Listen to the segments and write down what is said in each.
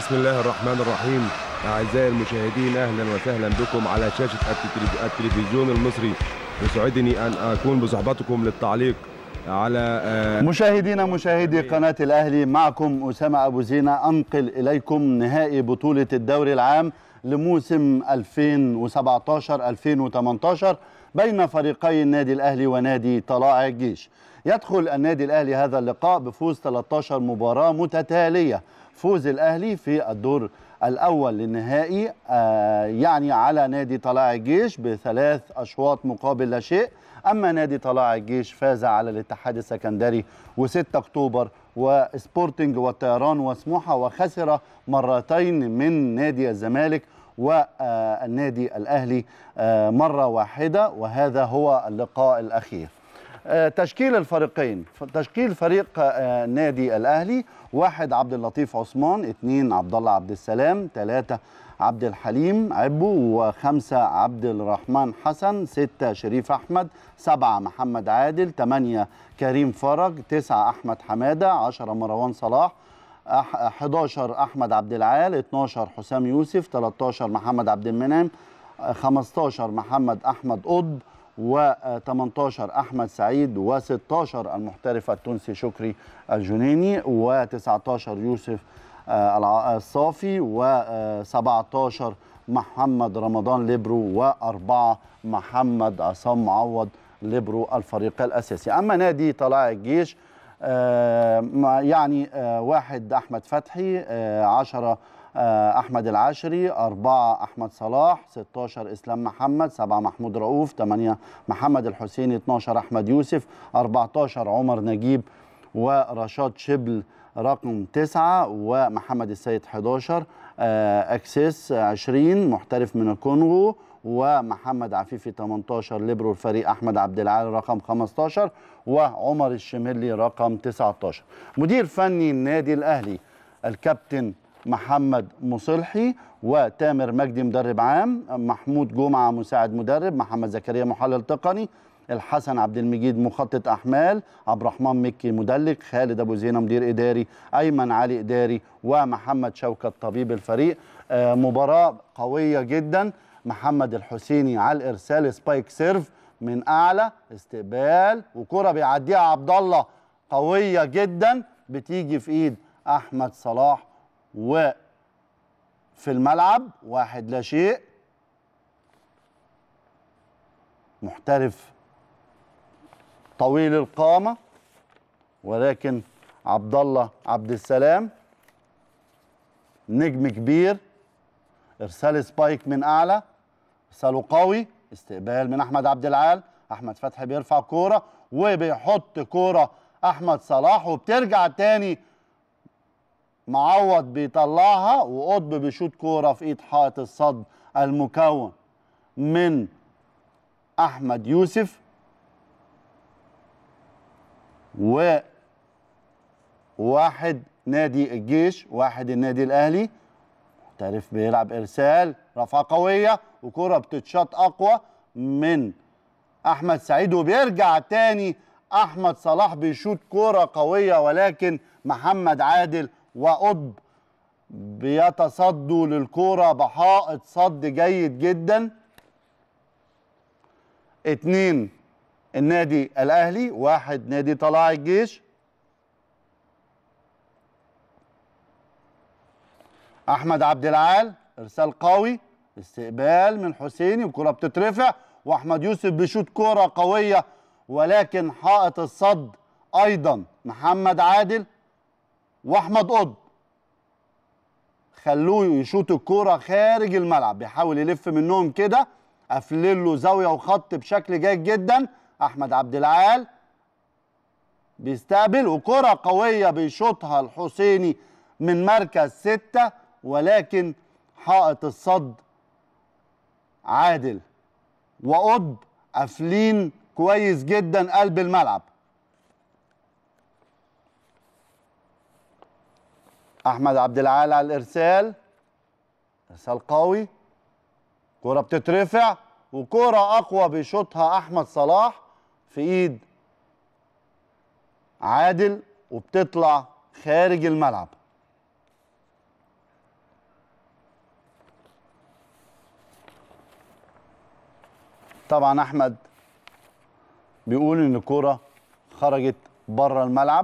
بسم الله الرحمن الرحيم أعزائي المشاهدين أهلا وسهلا بكم على شاشة التلفز- التلفزيون المصري يسعدني أن أكون بصحبتكم للتعليق على آه، مشاهدينا مشاهدي قناة الأهلي معكم أسامة أبو زينة أنقل إليكم نهائي بطولة الدوري العام لموسم 2017-2018 بين فريقي النادي الأهلي ونادي طلائع الجيش يدخل النادي الأهلي هذا اللقاء بفوز 13 مباراة متتالية فوز الأهلي في الدور الأول للنهائي آه، يعني على نادي طلائع الجيش بثلاث أشواط مقابل لا شيء أما نادي طلائع الجيش فاز على الاتحاد السكندري و6 أكتوبر وسبورتنج والطيران وسموحة وخسر مرتين من نادي الزمالك والنادي الأهلي آه، مرة واحدة وهذا هو اللقاء الأخير آه، تشكيل الفريقين ف- تشكيل فريق آه، نادي الاهلي واحد عبد اللطيف عثمان اثنين عبد الله عبد السلام ثلاثة عبد الحليم عبو وخمسة عبد الرحمن حسن ستة شريف أحمد سبعة محمد عادل ثمانية كريم فرج تسعة أحمد حمادة عشرة مروان صلاح أح- 11 أحمد عبد العال 12 حسام يوسف 13 محمد عبد المنعم 15 محمد أحمد قطب و18 احمد سعيد و16 المحترف التونسي شكري الجنيني و19 يوسف آه، الع- الصافي و17 محمد رمضان ليبرو وأربعة محمد عصام معوض ليبرو الفريق الأساسي أما نادي طلائع الجيش آه، مع- يعني آه، واحد أحمد فتحي آه، عشرة آه، أحمد العاشري أربعة أحمد صلاح 16 إسلام محمد سبعة محمود رؤوف ثمانية محمد الحسيني 12 أحمد يوسف 14 عمر نجيب ورشاد شبل رقم تسعة ومحمد السيد 11 آه، أكسيس 20 محترف من الكونغو ومحمد عفيفي 18 ليبرو الفريق أحمد عبد العال رقم 15 وعمر الشملي رقم 19 مدير فني النادي الأهلي الكابتن محمد مصلحي وتامر مجدي مدرب عام محمود جمعة مساعد مدرب محمد زكريا محلل تقني الحسن عبد المجيد مخطط احمال عبد الرحمن مكي مدلك خالد ابو زينه مدير اداري ايمن علي اداري ومحمد شوكت طبيب الفريق آه، مباراه قويه جدا محمد الحسيني على الارسال سبايك سيرف من اعلى استقبال وكره بيعديها عبد الله قويه جدا بتيجي في ايد احمد صلاح وفي الملعب واحد لا شيء محترف طويل القامة ولكن عبد الله عبد السلام نجم كبير ارسال سبايك من اعلى ارساله قوي استقبال من احمد عبد العال احمد فتحي بيرفع كوره وبيحط كوره احمد صلاح وبترجع تاني معوض بيطلعها وقطب بيشوط كوره في ايد حائط الصد المكون من احمد يوسف و واحد نادي الجيش واحد النادي الاهلي محترف بيلعب ارسال رفعه قويه وكره بتتشاط اقوى من احمد سعيد وبيرجع تاني احمد صلاح بيشوط كوره قويه ولكن محمد عادل وقطب بيتصدوا للكوره بحائط صد جيد جدا اتنين النادي الاهلي واحد نادي طلائع الجيش احمد عبد العال ارسال قوي استقبال من حسيني والكره بتترفع واحمد يوسف بيشوط كوره قويه ولكن حائط الصد ايضا محمد عادل واحمد قطب خلوه يشوط الكوره خارج الملعب بيحاول يلف منهم كده قافلين له زاويه وخط بشكل جيد جدا احمد عبد العال بيستقبل وكرة قوية بيشوطها الحسيني من مركز ستة ولكن حائط الصد عادل وقطب قافلين كويس جدا قلب الملعب احمد عبد العال على الارسال ارسال قوي كرة بتترفع وكرة اقوى بيشوطها احمد صلاح في ايد عادل وبتطلع خارج الملعب طبعا احمد بيقول ان الكوره خرجت بره الملعب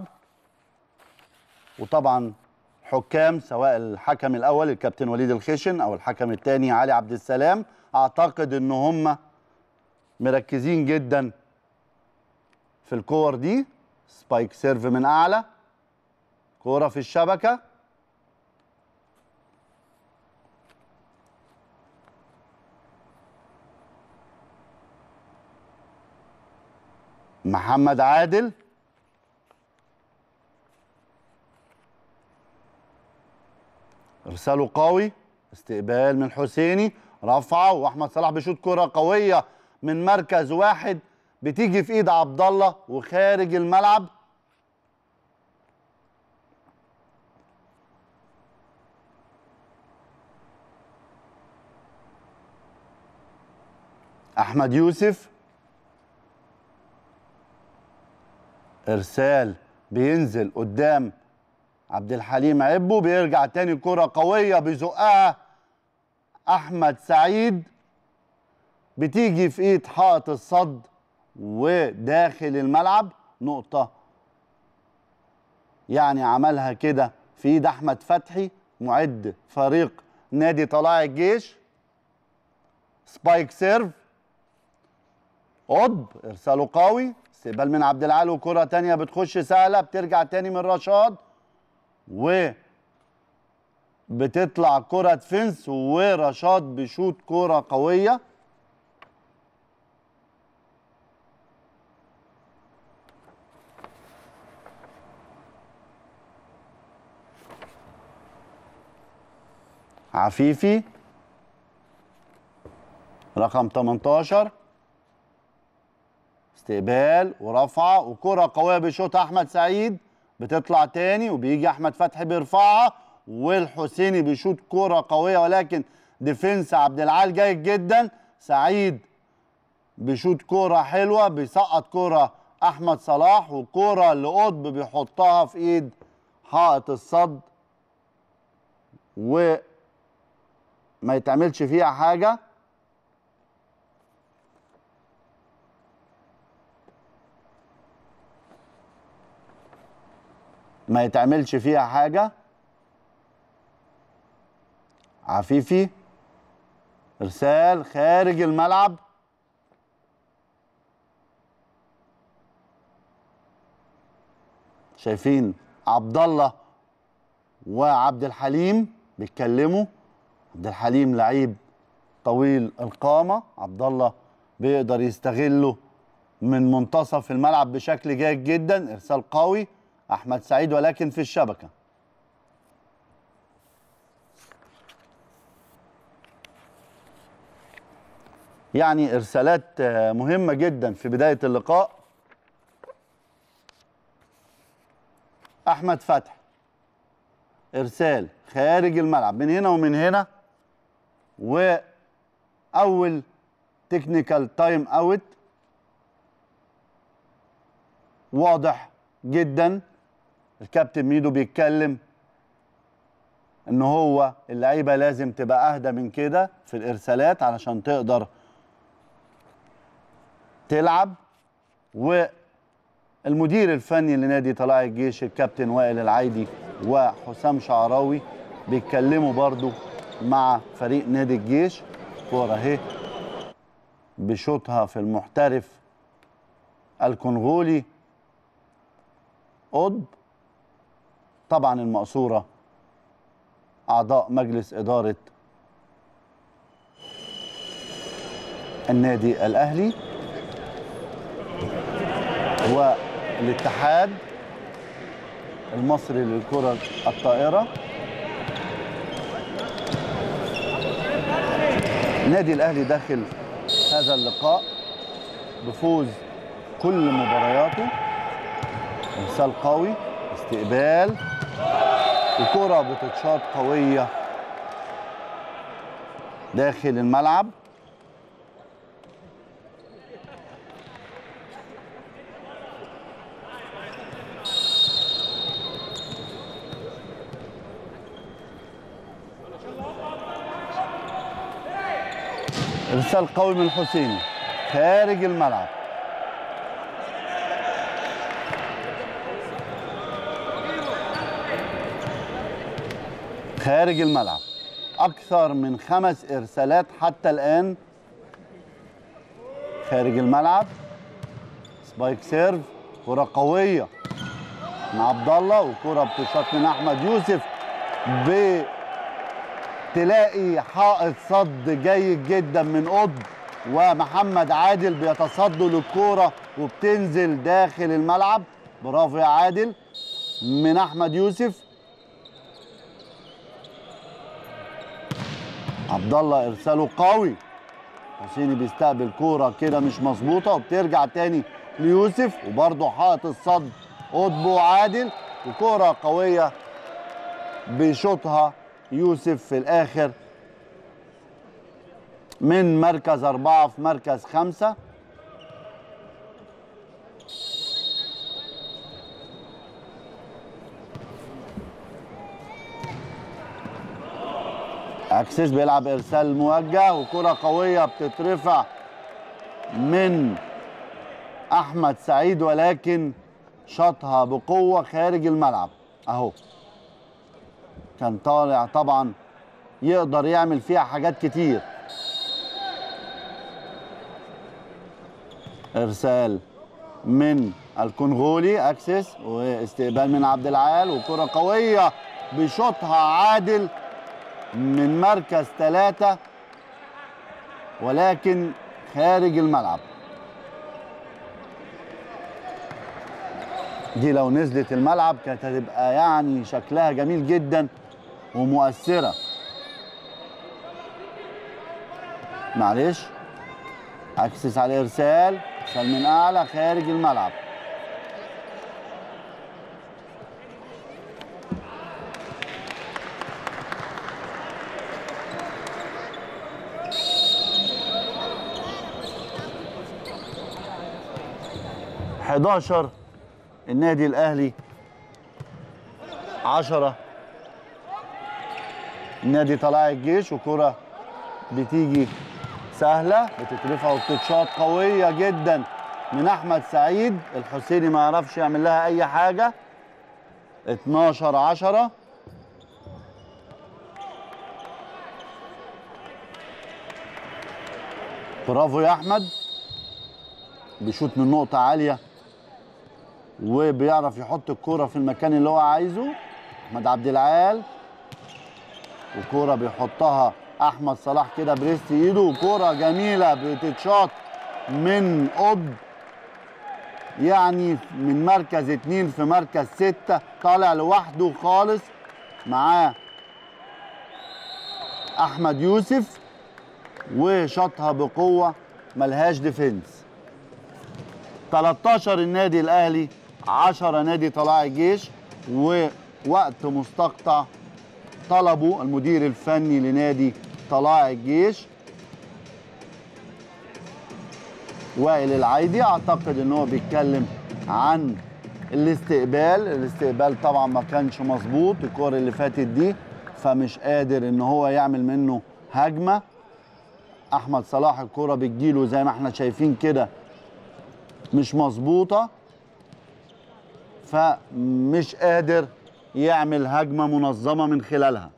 وطبعا حكام سواء الحكم الاول الكابتن وليد الخشن او الحكم الثاني علي عبد السلام اعتقد ان هم مركزين جدا في الكور دي سبايك سيرف من اعلى كوره في الشبكه محمد عادل ارساله قوي استقبال من حسيني رفعه واحمد صلاح بيشوط كره قويه من مركز واحد بتيجي في ايد عبد الله وخارج الملعب احمد يوسف ارسال بينزل قدام عبد الحليم عبو بيرجع تاني كرة قوية بيزقها احمد سعيد بتيجي في ايد حائط الصد وداخل الملعب نقطة يعني عملها كده في ايد احمد فتحي معد فريق نادي طلائع الجيش سبايك سيرف قطب ارساله قوي استقبال من عبد العال وكره تانية بتخش سهله بترجع تاني من رشاد و بتطلع كرة فنس ورشاد بيشوط كرة قوية عفيفي رقم 18 استقبال ورفعه وكرة قوية بيشوطها أحمد سعيد بتطلع تاني وبيجي أحمد فتحي بيرفعها والحسيني بيشوط كرة قوية ولكن ديفنس عبد العال جيد جدا سعيد بيشوط كرة حلوة بيسقط كرة أحمد صلاح وكرة لقطب بيحطها في إيد حائط الصد وما يتعملش فيها حاجة ما يتعملش فيها حاجة عفيفي ارسال خارج الملعب شايفين عبد الله وعبد الحليم بيتكلموا عبد الحليم لعيب طويل القامة عبد الله بيقدر يستغله من منتصف الملعب بشكل جيد جدا ارسال قوي احمد سعيد ولكن في الشبكه يعني ارسالات آه، مهمه جدا في بدايه اللقاء احمد فتحي ارسال خارج الملعب من هنا ومن هنا واول تكنيكال تايم اوت واضح جدا الكابتن ميدو بيتكلم ان هو اللعيبه لازم تبقى اهدى من كده في الارسالات علشان تقدر تلعب والمدير الفني لنادي طلائع الجيش الكابتن وائل العايدي وحسام شعراوي بيتكلموا برضو مع فريق نادي الجيش كوره اهي بشوطها في المحترف الكونغولي قطب طبعا المقصورة أعضاء مجلس إدارة النادي الأهلي والاتحاد المصري للكرة الطائرة النادي الأهلي داخل هذا اللقاء بفوز كل مبارياته ارسال قوي استقبال وكرة بتتشاط قوية داخل الملعب ارسال قوي من الحسيني خارج الملعب خارج الملعب أكثر من خمس إرسالات حتى الآن خارج الملعب سبايك سيرف كرة قوية من عبد الله وكرة بتشاط من أحمد يوسف بتلاقي حائط صد جيد جدا من قطب ومحمد عادل بيتصدوا للكورة وبتنزل داخل الملعب برافو يا عادل من أحمد يوسف عبد الله ارساله قوي حسيني بيستقبل كوره كده مش مظبوطه وبترجع تاني ليوسف وبرضه حاطط الصد قطبه عادل وكوره قويه بيشوطها يوسف في الاخر من مركز اربعه في مركز خمسه اكسس بيلعب ارسال موجه وكره قويه بتترفع من احمد سعيد ولكن شاطها بقوه خارج الملعب اهو كان طالع طبعا يقدر يعمل فيها حاجات كتير ارسال من الكونغولي اكسس واستقبال من عبد العال وكره قويه بيشوطها عادل من مركز ثلاثة ولكن خارج الملعب دي لو نزلت الملعب كانت هتبقى يعني شكلها جميل جدا ومؤثرة معلش اكسس على ارسال ارسال من اعلى خارج الملعب حداشر النادي الاهلي عشرة النادي طلائع الجيش وكرة بتيجي سهلة بتترفع وبتتشاط قوية جدا من أحمد سعيد الحسيني ما يعرفش يعمل لها أي حاجة 12 10 برافو يا أحمد بيشوط من نقطة عالية وبيعرف يحط الكرة في المكان اللي هو عايزه أحمد عبد العال وكرة بيحطها أحمد صلاح كده بريست إيده وكرة جميلة بتتشاط من قطب يعني من مركز اتنين في مركز ستة طالع لوحده خالص معاه أحمد يوسف وشاطها بقوة ملهاش ديفنس 13 النادي الاهلي 10 نادي طلائع الجيش ووقت مستقطع طلبه المدير الفني لنادي طلائع الجيش وائل العايدي اعتقد ان هو بيتكلم عن الاستقبال الاستقبال طبعا ما كانش مظبوط الكور اللي فاتت دي فمش قادر ان هو يعمل منه هجمه احمد صلاح الكره بتجيله زي ما احنا شايفين كده مش مظبوطه فمش قادر يعمل هجمه منظمه من خلالها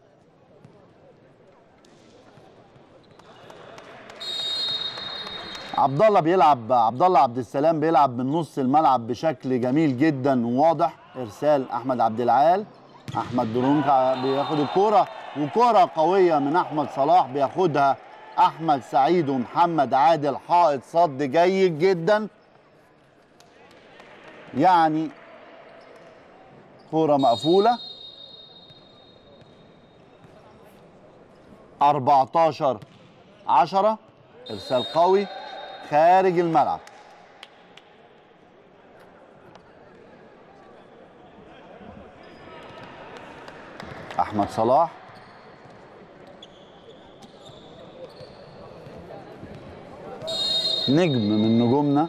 عبد الله بيلعب عبد الله عبد السلام بيلعب من نص الملعب بشكل جميل جدا وواضح ارسال احمد عبد العال احمد درونكا بياخد الكوره وكوره قويه من احمد صلاح بياخدها احمد سعيد ومحمد عادل حائط صد جيد جدا يعني كوره مقفوله 14 10 ارسال قوي خارج الملعب احمد صلاح نجم من نجومنا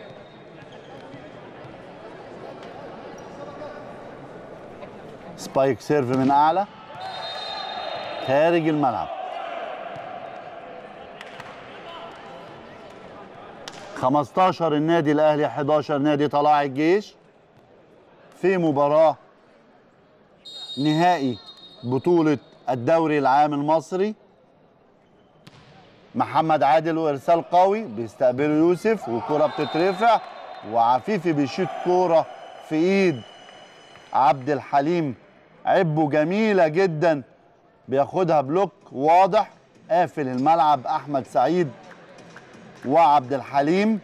سبايك سيرف من اعلى خارج الملعب 15 النادي الاهلي 11 نادي طلائع الجيش في مباراه نهائي بطوله الدوري العام المصري محمد عادل وارسال قوي بيستقبله يوسف والكره بتترفع وعفيفي بيشيط كوره في ايد عبد الحليم عبه جميله جدا بياخدها بلوك واضح قافل الملعب احمد سعيد وعبد الحليم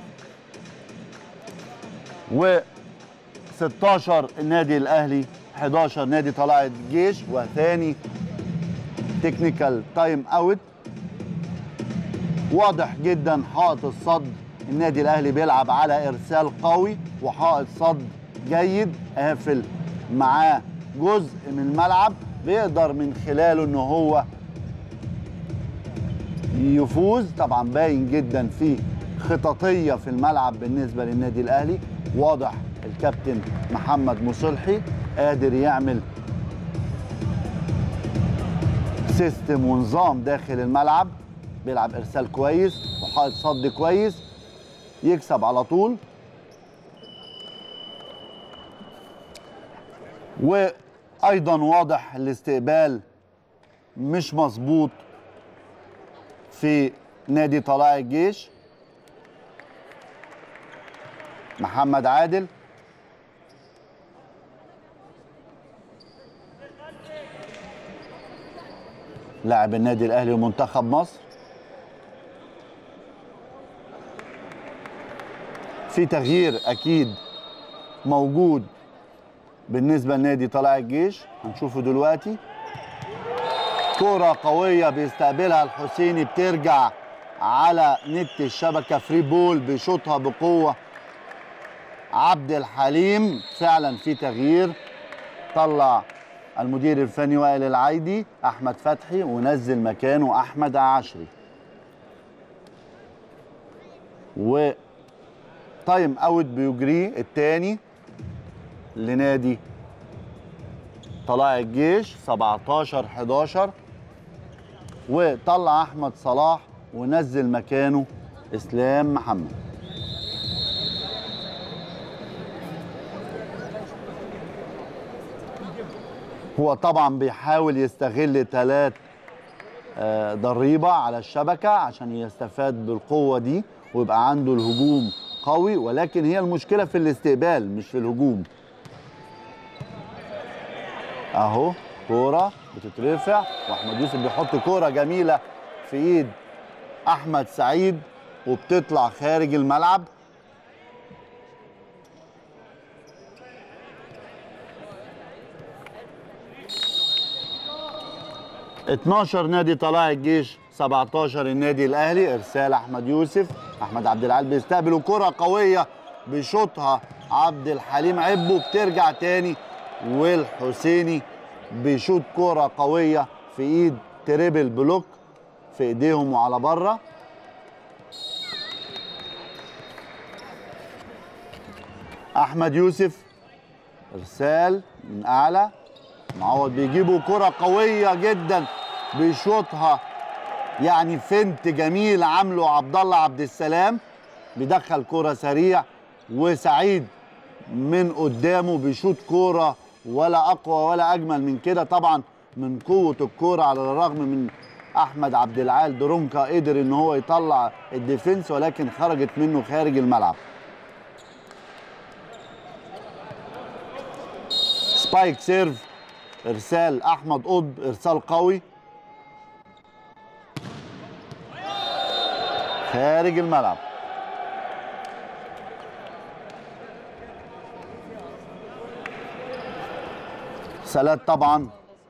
و 16 النادي الاهلي 11 نادي طلائع الجيش وثاني تكنيكال تايم اوت واضح جدا حائط الصد النادي الاهلي بيلعب على ارسال قوي وحائط صد جيد قافل معاه جزء من الملعب بيقدر من خلاله ان هو يفوز طبعا باين جدا في خططيه في الملعب بالنسبه للنادي الاهلي واضح الكابتن محمد مصلحي قادر يعمل سيستم ونظام داخل الملعب بيلعب ارسال كويس وحائط صد كويس يكسب على طول وايضا واضح الاستقبال مش مظبوط في نادي طلائع الجيش محمد عادل لاعب النادي الاهلي ومنتخب مصر في تغيير اكيد موجود بالنسبه لنادي طلائع الجيش هنشوفه دلوقتي كرة قوية بيستقبلها الحسيني بترجع على نت الشبكة فري بول بيشوطها بقوة عبد الحليم فعلا في تغيير طلع المدير الفني وائل العايدي احمد فتحي ونزل مكانه احمد عشري و تايم اوت بيجريه الثاني لنادي طلائع الجيش 17 11 وطلع احمد صلاح ونزل مكانه اسلام محمد هو طبعا بيحاول يستغل ثلاث آه، ضريبه على الشبكه عشان يستفاد بالقوه دي ويبقى عنده الهجوم قوي ولكن هي المشكله في الاستقبال مش في الهجوم اهو كوره بتترفع واحمد يوسف بيحط كوره جميله في ايد احمد سعيد وبتطلع خارج الملعب اتناشر نادي طلائع الجيش 17 النادي الاهلي ارسال احمد يوسف احمد عبد العال بيستقبل كره قويه بيشوطها عبد الحليم عبو بترجع تاني والحسيني بيشوط كرة قوية في ايد تريبل بلوك في ايديهم وعلى بره احمد يوسف ارسال من اعلى معوض بيجيبوا كرة قوية جدا بيشوطها يعني فنت جميل عامله عبد الله عبد السلام بيدخل كرة سريع وسعيد من قدامه بيشوط كوره ولا اقوى ولا اجمل من كده طبعا من قوه الكوره على الرغم من احمد عبد العال درونكا قدر ان هو يطلع الديفنس ولكن خرجت منه خارج الملعب سبايك سيرف ارسال احمد قطب ارسال قوي خارج الملعب سالات طبعا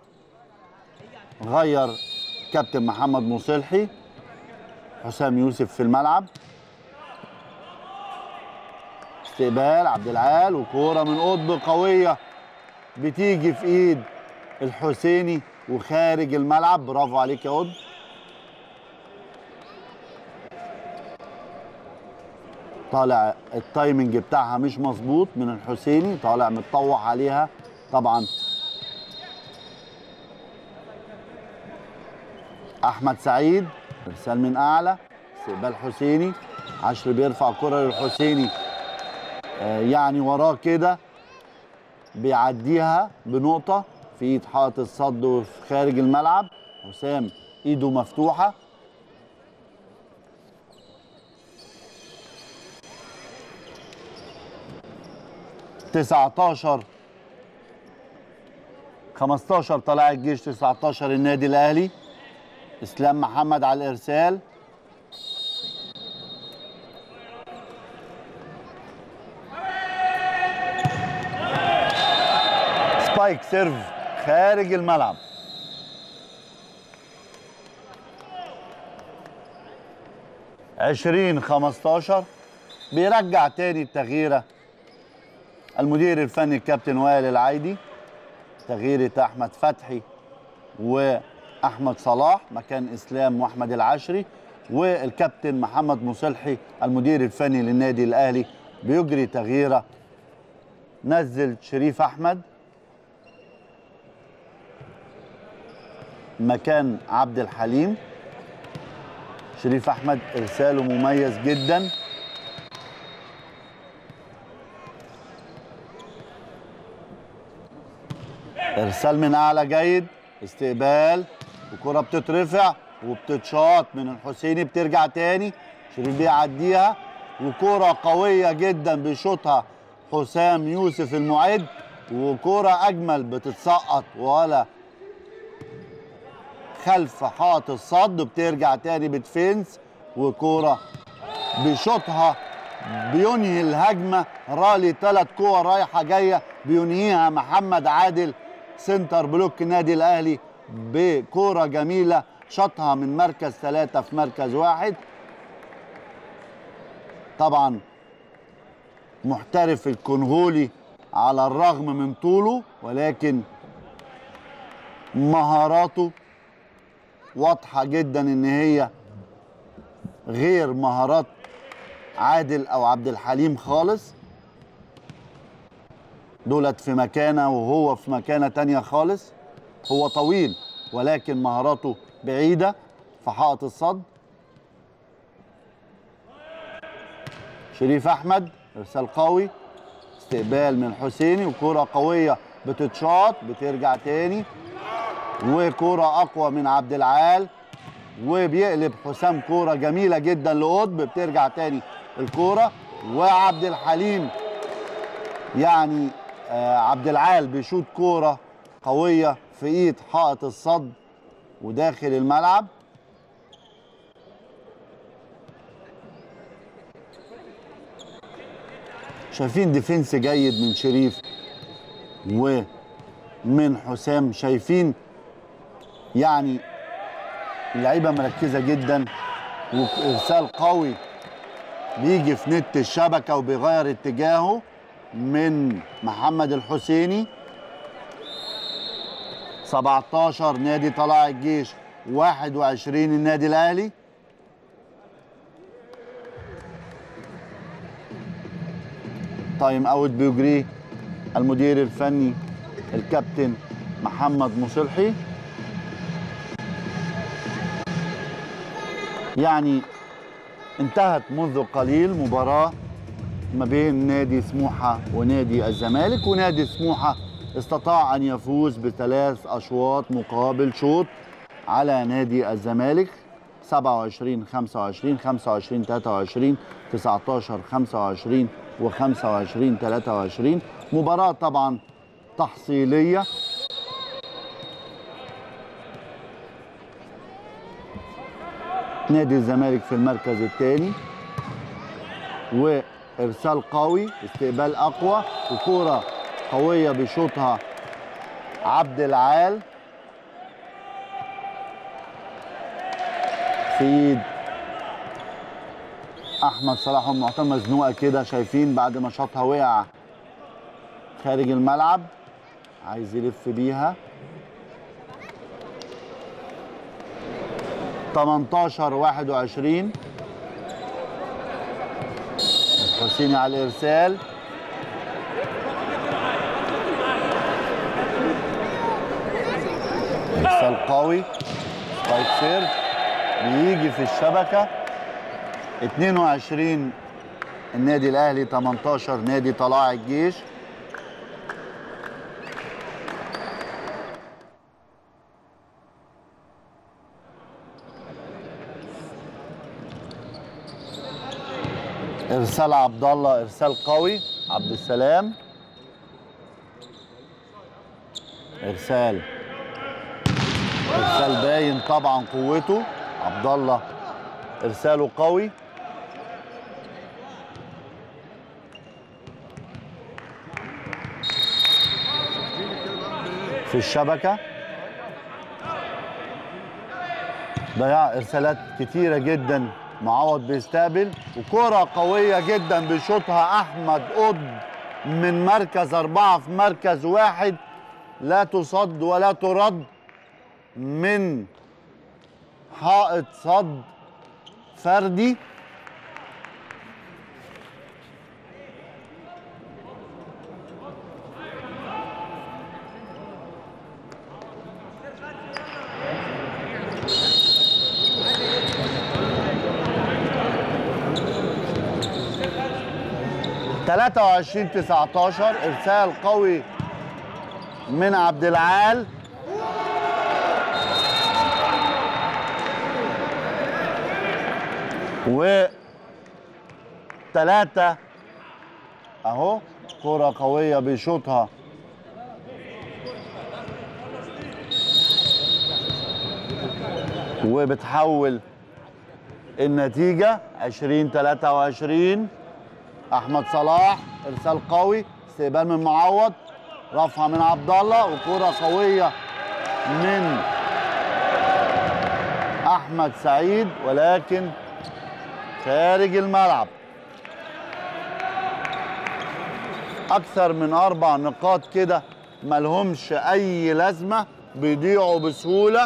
غير كابتن محمد مصلحي حسام يوسف في الملعب استقبال عبد العال وكوره من قطب قويه بتيجي في ايد الحسيني وخارج الملعب برافو عليك يا قطب طالع التايمنج بتاعها مش مظبوط من الحسيني طالع متطوح عليها طبعا احمد سعيد ارسال من اعلى استقبال حسيني عشر بيرفع كرة للحسيني آه، يعني وراه كده بيعديها بنقطة في ايد حائط الصد وفي خارج الملعب حسام ايده مفتوحة تسعتاشر خمستاشر طلائع الجيش تسعتاشر النادي الأهلي إسلام محمد على الإرسال سبايك سيرف خارج الملعب عشرين خمستاشر بيرجع تاني التغييرة المدير الفني الكابتن وائل العايدي تغييرة أحمد فتحي وأحمد صلاح مكان إسلام وأحمد العشري والكابتن محمد مصلحي المدير الفني للنادي الأهلي بيجري تغييرة نزل شريف أحمد مكان عبد الحليم شريف احمد ارساله مميز جدا ارسال من اعلى جيد استقبال الكره بتترفع وبتتشاط من الحسيني بترجع تاني شريف بيعديها وكره قويه جدا بيشوطها حسام يوسف المعد وكره اجمل بتتسقط ولا خلف حائط الصد بترجع تاني بتفنس وكوره بيشوطها بينهي الهجمه رالي ثلاث كور رايحه جايه بينهيها محمد عادل سنتر بلوك النادي الاهلي بكوره جميله شاطها من مركز ثلاثه في مركز واحد طبعا محترف الكونغولي على الرغم من طوله ولكن مهاراته واضحة جدا ان هي غير مهارات عادل او عبد الحليم خالص دولت في مكانة وهو في مكانة تانية خالص هو طويل ولكن مهاراته بعيدة في حائط الصد شريف احمد ارسال قوي استقبال من حسيني وكرة قوية بتتشاط بترجع تاني وكرة أقوى من عبد العال وبيقلب حسام كرة جميلة جدا لقطب بترجع تاني الكرة وعبد الحليم يعني آه عبد العال بيشوط كرة قوية في ايد حائط الصد وداخل الملعب شايفين ديفنس جيد من شريف ومن حسام شايفين يعني اللعيبه مركزه جدا وارسال قوي بيجي في نت الشبكه وبيغير اتجاهه من محمد الحسيني 17 نادي طلائع الجيش 21 النادي الاهلي تايم اوت بيجريه المدير الفني الكابتن محمد مصلحي يعني انتهت منذ قليل مباراة ما بين نادي سموحة ونادي الزمالك ونادي سموحة استطاع أن يفوز بثلاث أشواط مقابل شوط على نادي الزمالك 27 25 25 23 19 25 و25 23 مباراة طبعا تحصيلية نادي الزمالك في المركز الثاني وارسال قوي استقبال اقوى وكوره قويه بيشوطها عبد العال في ايد احمد صلاح المعتمد مزنوقه كده شايفين بعد ما شاطها وقع خارج الملعب عايز يلف بيها 18 21 حسيني على الارسال ارسال قوي سبايك سيرف بيجي في الشبكه 22 النادي الاهلي 18 نادي طلائع الجيش ارسال عبد الله ارسال قوي عبد السلام ارسال ارسال باين طبعا قوته عبد الله ارساله قوي في الشبكه ضياع ارسالات كتيره جدا معوض بيستقبل وكرة قوية جدا بيشوطها أحمد قد من مركز أربعة في مركز واحد لا تصد ولا ترد من حائط صد فردي تلاتة وعشرين تسعتاشر إرسال قوي من عبد العال و تلاتة اهو كرة قوية بيشوطها وبتحول النتيجة 20 23 احمد صلاح ارسال قوي استقبال من معوض رفعه من عبد الله وكرة قوية من احمد سعيد ولكن خارج الملعب اكثر من اربع نقاط كده ملهمش اي لازمه بيضيعوا بسهوله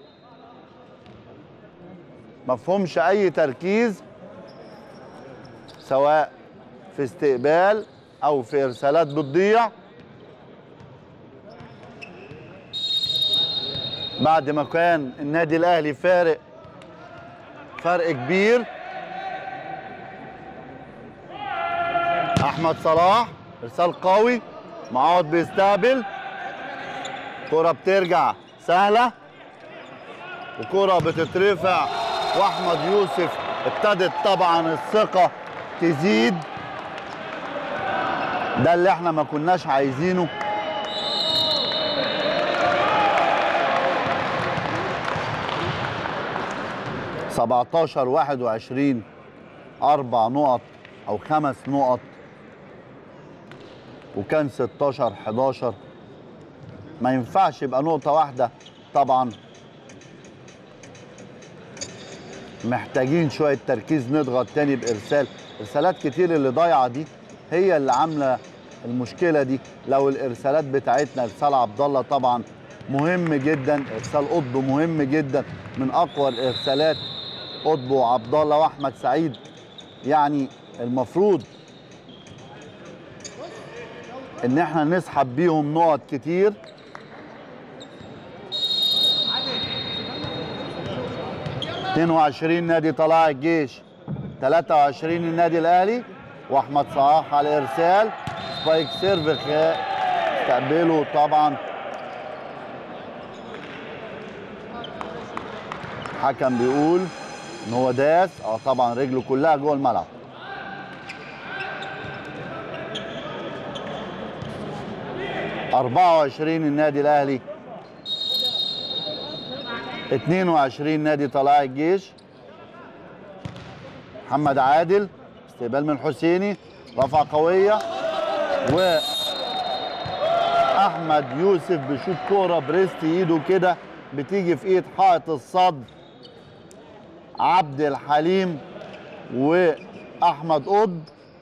مفهومش اي تركيز سواء في استقبال او في ارسالات بتضيع بعد ما كان النادي الاهلي فارق فرق كبير احمد صلاح ارسال قوي معوض بيستقبل كرة بترجع سهلة وكرة بتترفع واحمد يوسف ابتدت طبعا الثقة تزيد ده اللي احنا ما كناش عايزينه سبعتاشر واحد وعشرين أربع نقط أو خمس نقط وكان 16 11 ما ينفعش يبقى نقطة واحدة طبعا محتاجين شوية تركيز نضغط تاني بإرسال إرسالات كتير اللي ضايعة دي هي اللي عاملة المشكلة دي لو الإرسالات بتاعتنا إرسال عبد الله طبعا مهم جدا إرسال قطب مهم جدا من أقوى الإرسالات قطب وعبد الله وأحمد سعيد يعني المفروض ان احنا نسحب بيهم نقط كتير اتنين وعشرين نادي طلائع الجيش تلاتة وعشرين النادي الاهلي واحمد صلاح على الارسال سبايك سيرف استقبله طبعا حكم بيقول ان هو داس اه طبعا رجله كلها جوه الملعب أربعة وعشرين النادي الأهلي اتنين وعشرين نادي طلائع الجيش محمد عادل استقبال من حسيني رفع قوية و أحمد يوسف بيشوط كورة بريست إيده كده بتيجي في إيد حائط الصد عبد الحليم وأحمد قطب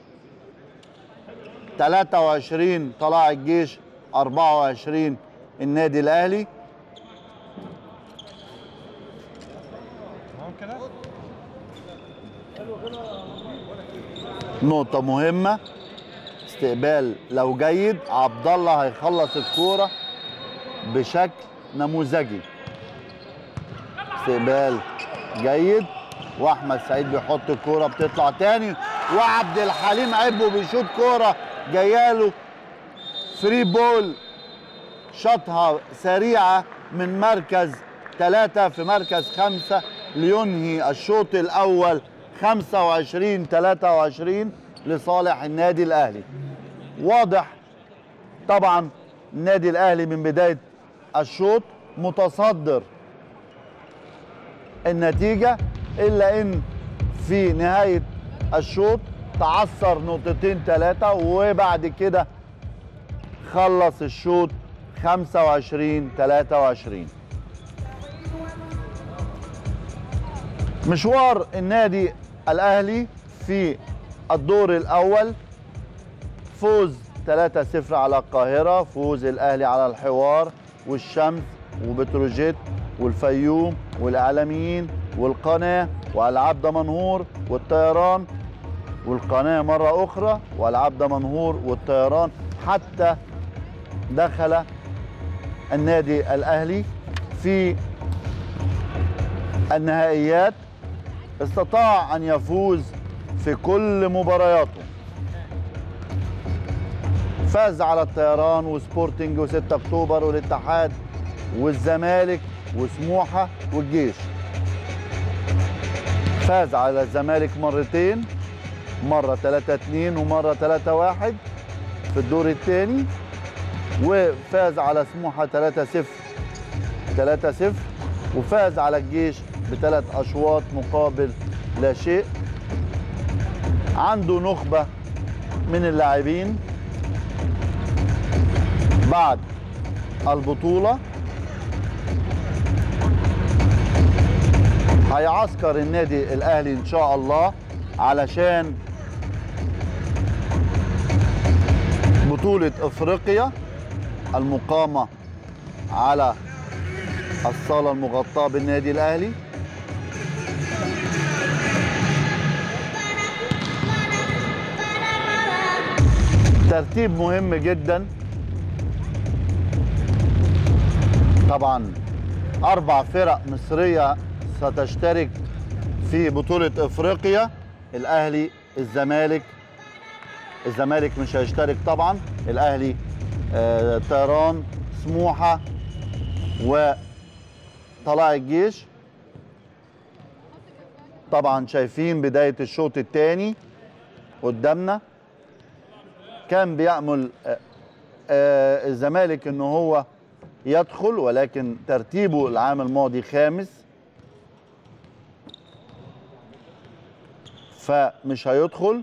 23 طلائع الجيش 24 النادي الاهلي نقطة مهمة استقبال لو جيد عبد الله هيخلص الكورة بشكل نموذجي استقبال جيد واحمد سعيد بيحط الكوره بتطلع تاني وعبد الحليم عبو بيشوط كوره جاياله فري بول شاطها سريعه من مركز ثلاثة في مركز خمسة لينهي الشوط الأول 25 23 لصالح النادي الأهلي واضح طبعا النادي الأهلي من بداية الشوط متصدر النتيجة إلا إن في نهاية الشوط تعثر نقطتين ثلاثة وبعد كده خلص الشوط 25 23 مشوار النادي الاهلي في الدور الاول فوز 3-0 على القاهره فوز الاهلي على الحوار والشمس وبتروجيت والفيوم والاعلاميين والقناه والعاب دمنهور والطيران والقناه مره اخرى والعاب دمنهور والطيران حتى دخل النادي الاهلي في النهائيات استطاع ان يفوز في كل مبارياته فاز على الطيران وسبورتنج و6 اكتوبر والاتحاد والزمالك وسموحه والجيش فاز على الزمالك مرتين مره 3 2 ومره 3 1 في الدور الثاني وفاز على سموحه 3 0 3 0 وفاز على الجيش بثلاث اشواط مقابل لا شيء عنده نخبه من اللاعبين بعد البطوله هيعسكر النادي الاهلي ان شاء الله علشان بطوله افريقيا المقامه على الصاله المغطاه بالنادي الاهلي ترتيب مهم جدا طبعا اربع فرق مصريه ستشترك في بطوله افريقيا الاهلي الزمالك الزمالك مش هيشترك طبعا الاهلي آه، طيران سموحه وطلائع الجيش طبعا شايفين بدايه الشوط الثاني قدامنا كان بيأمل آه، آه، الزمالك ان هو يدخل ولكن ترتيبه العام الماضي خامس فمش هيدخل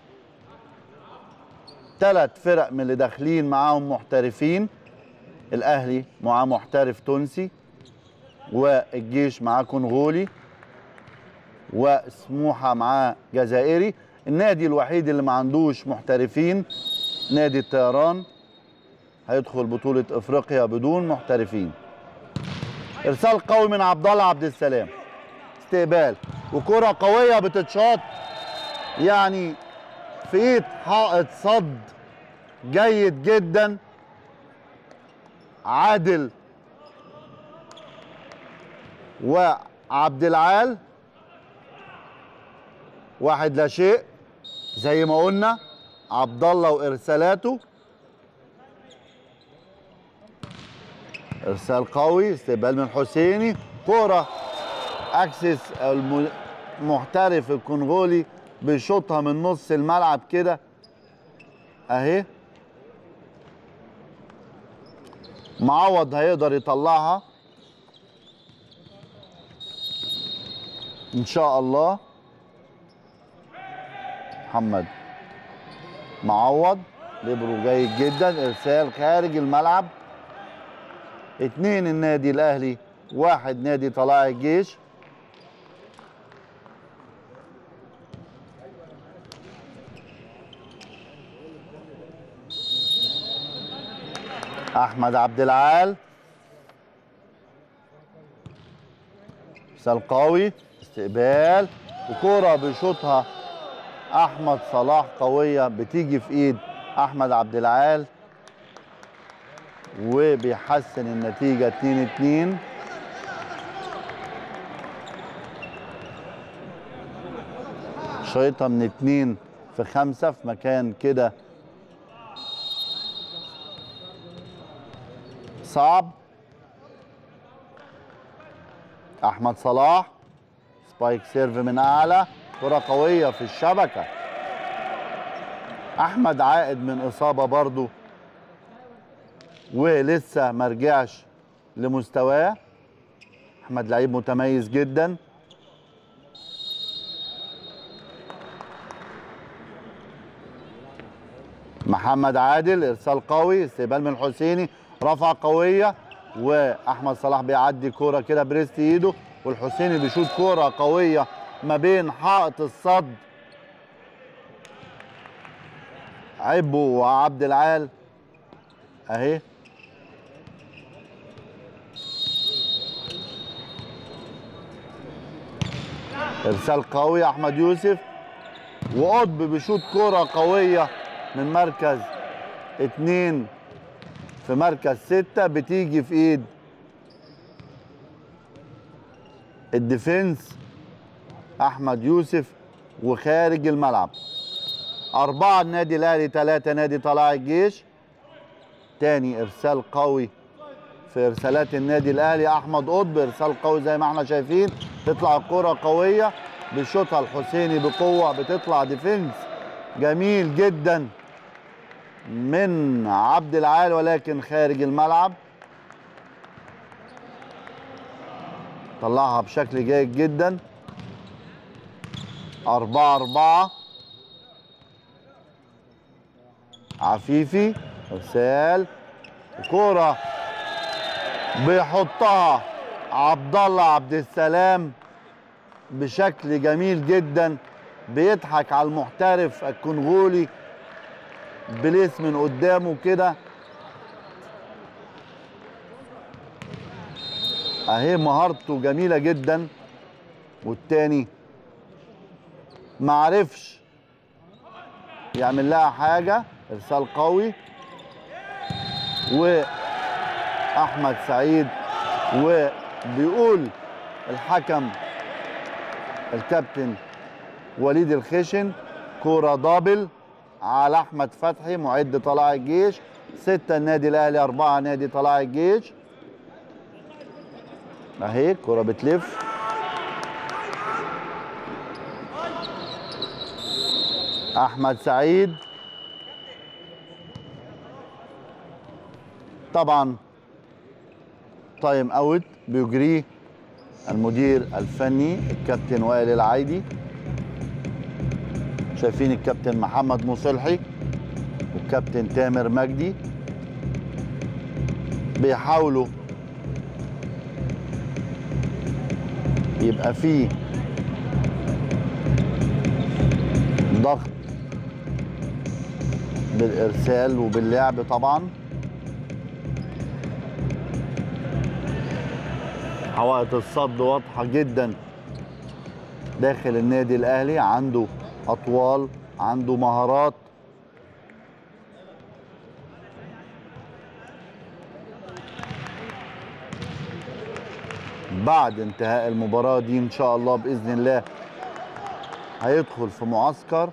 ثلاث فرق من اللي داخلين معاهم محترفين الاهلي معاه محترف تونسي والجيش معاه كونغولي وسموحه معاه جزائري النادي الوحيد اللي ما عندوش محترفين نادي الطيران هيدخل بطولة افريقيا بدون محترفين ارسال قوي من عبد الله عبد السلام استقبال وكرة قوية بتتشاط يعني في ايد حائط صد جيد جدا عادل وعبد العال واحد لا شيء زي ما قلنا عبد الله وارسالاته ارسال قوي استقبال من حسيني كوره اكسس الم- المحترف الكونغولي بيشوطها من نص الملعب كده اهي معوض هيقدر يطلعها ان شاء الله محمد معوض ليبرو جيد جدا ارسال خارج الملعب اتنين النادي الاهلي واحد نادي طلائع الجيش احمد عبد العال ارسال قوي استقبال وكوره بيشوطها احمد صلاح قويه بتيجي في ايد احمد عبد العال وبيحسن النتيجه 2 2 شايطها من اتنين في خمسة في مكان كده صعب احمد صلاح سبايك سيرف من اعلى كرة قوية في الشبكة احمد عائد من اصابة برضو ولسه ما رجعش لمستواه احمد لعيب متميز جدا محمد عادل ارسال قوي استقبال من الحسيني رفعه قويه واحمد صلاح بيعدي كوره كده بريست ايده والحسيني بيشوط كوره قويه ما بين حائط الصد عبو وعبد العال اهي ارسال قوي احمد يوسف وقطب بيشوط كوره قويه من مركز اتنين في مركز ستة بتيجي في ايد الديفنس احمد يوسف وخارج الملعب أربعة النادي الأهلي ثلاثة نادي طلائع الجيش تاني إرسال قوي في إرسالات النادي الأهلي أحمد قطب إرسال قوي زي ما احنا شايفين تطلع الكرة قوية بيشوطها الحسيني بقوة بتطلع ديفنس جميل جدا من عبد العال ولكن خارج الملعب طلعها بشكل جيد جدا أربعة أربعة عفيفي إرسال كورة بيحطها عبد الله عبد السلام بشكل جميل جدا بيضحك على المحترف الكونغولي بليس من قدامه كده اهي مهارته جميله جدا والتاني معرفش يعمل لها حاجه ارسال قوي واحمد سعيد وبيقول الحكم الكابتن وليد الخشن كوره دبل على احمد فتحي معد طلائع الجيش ستة النادي الاهلي أربعة نادي طلائع الجيش اهي كرة بتلف احمد سعيد طبعا تايم اوت بيجريه المدير الفني الكابتن وائل العايدي شايفين الكابتن محمد مصلحي والكابتن تامر مجدي بيحاولوا يبقى فيه ضغط بالارسال وباللعب طبعا حوائط الصد واضحه جدا داخل النادي الاهلي عنده اطوال عنده مهارات بعد انتهاء المباراة دي إن شاء الله بإذن الله هيدخل في معسكر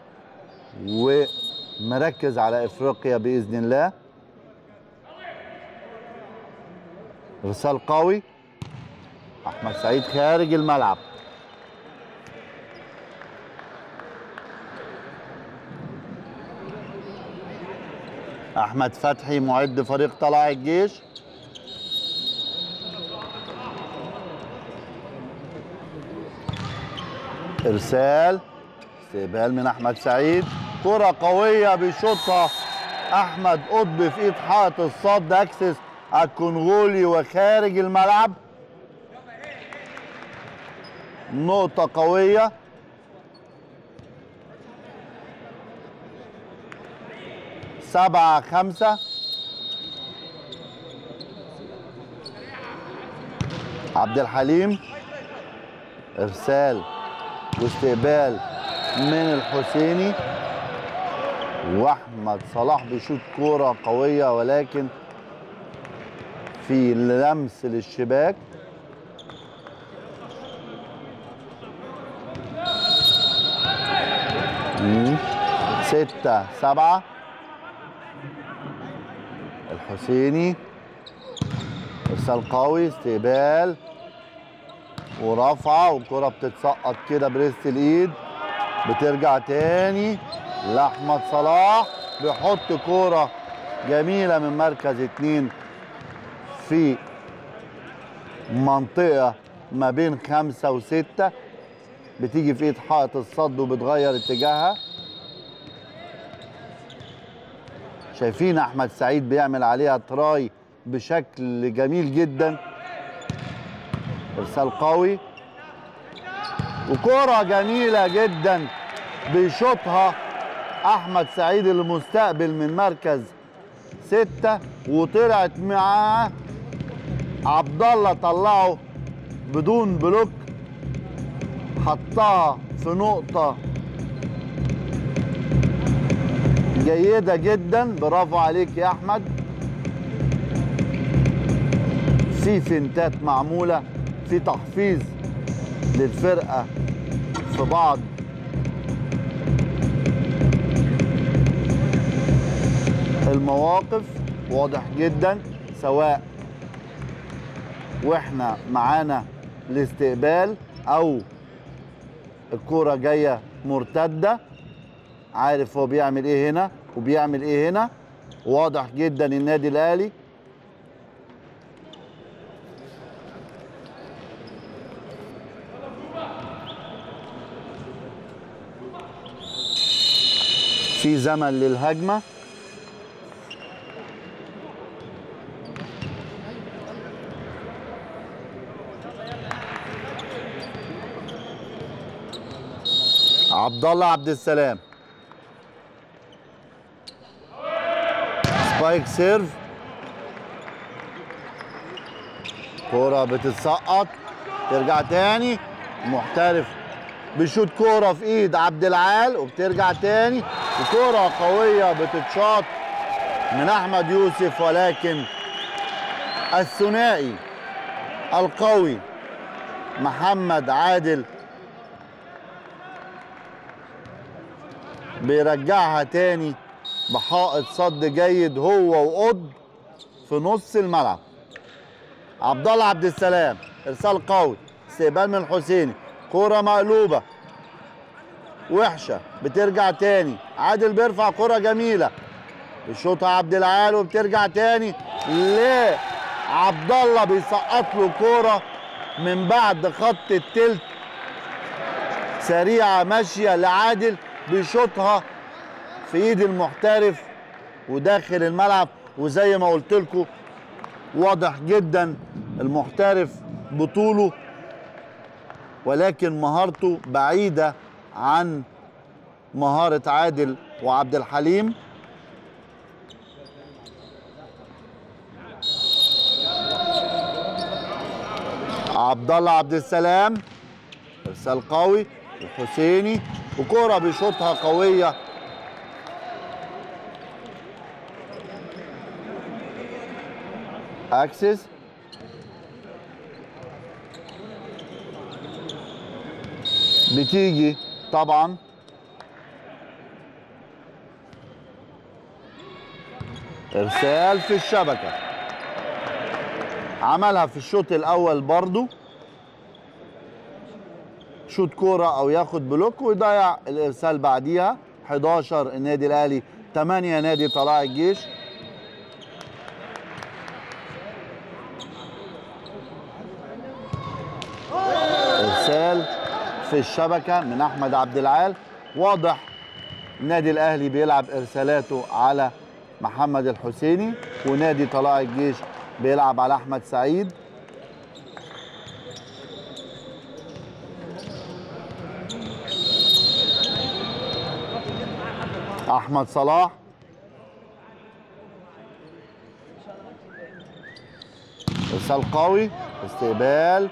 ومركز على إفريقيا بإذن الله رسال قوي أحمد سعيد خارج الملعب أحمد فتحي معد فريق طلائع الجيش ارسال استقبال من احمد سعيد كره قويه بيشوطها احمد قطب في ايد حائط الصد اكسس الكونغولي وخارج الملعب نقطه قويه سبعة خمسة عبد الحليم ارسال واستقبال من الحسيني واحمد صلاح بيشوط كوره قويه ولكن في لمس للشباك مم. ستة سبعة الحسيني ارسال قوي استقبال ورفعه والكرة بتتسقط كده بريست الايد بترجع تاني لاحمد صلاح بيحط كوره جميله من مركز اتنين في منطقه ما بين خمسه وسته بتيجي في ايد حائط الصد وبتغير اتجاهها شايفين احمد سعيد بيعمل عليها تراي بشكل جميل جدا ارسال قوي وكرة جميلة جدا بيشوطها احمد سعيد المستقبل من مركز ستة وطلعت معاه عبد الله طلعه بدون بلوك حطها في نقطة جيدة جدا برافو عليك يا احمد في فنتات معمولة في تحفيز للفرقة في بعض المواقف واضح جدا سواء واحنا معانا الاستقبال او الكرة جاية مرتدة عارف هو بيعمل ايه هنا وبيعمل ايه هنا واضح جدا النادي الاهلي في زمن للهجمه عبد الله عبد السلام سبايك سيرف كرة بتتسقط ترجع تاني محترف بيشوط كرة في ايد عبد العال وبترجع تاني وكرة قوية بتتشاط من احمد يوسف ولكن الثنائي القوي محمد عادل بيرجعها تاني بحائط صد جيد هو وقض في نص الملعب عبد الله عبد السلام ارسال قوي استقبال من الحسيني كرة مقلوبة وحشة بترجع تاني عادل بيرفع كرة جميلة بيشوطها عبد العال وبترجع تاني ليه عبد الله بيسقط له كرة من بعد خط التلت سريعة ماشية لعادل بيشوطها في ايد المحترف وداخل الملعب وزي ما قلت لكم واضح جدا المحترف بطوله ولكن مهارته بعيدة عن مهارة عادل وعبد الحليم عبد الله عبد السلام ارسال قوي الحسيني وكرة بيشوطها قوية اكسس بتيجي طبعا ارسال في الشبكه عملها في الشوط الاول برضو شوط كوره او ياخد بلوك ويضيع الارسال بعديها 11 النادي الاهلي 8 نادي طلائع الجيش ارسال في الشبكه من احمد عبد العال واضح النادي الاهلي بيلعب ارسالاته على محمد الحسيني ونادي طلائع الجيش بيلعب على احمد سعيد احمد صلاح ارسال قوي استقبال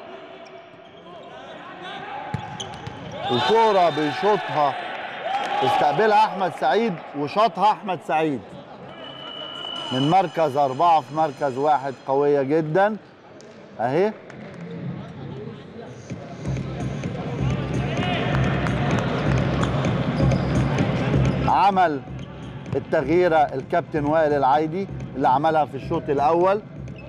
وكوره بيشوطها استقبلها احمد سعيد وشاطها احمد سعيد من مركز أربعة في مركز واحد قوية جدا أهي عمل التغييره الكابتن وائل العايدي اللي عملها في الشوط الاول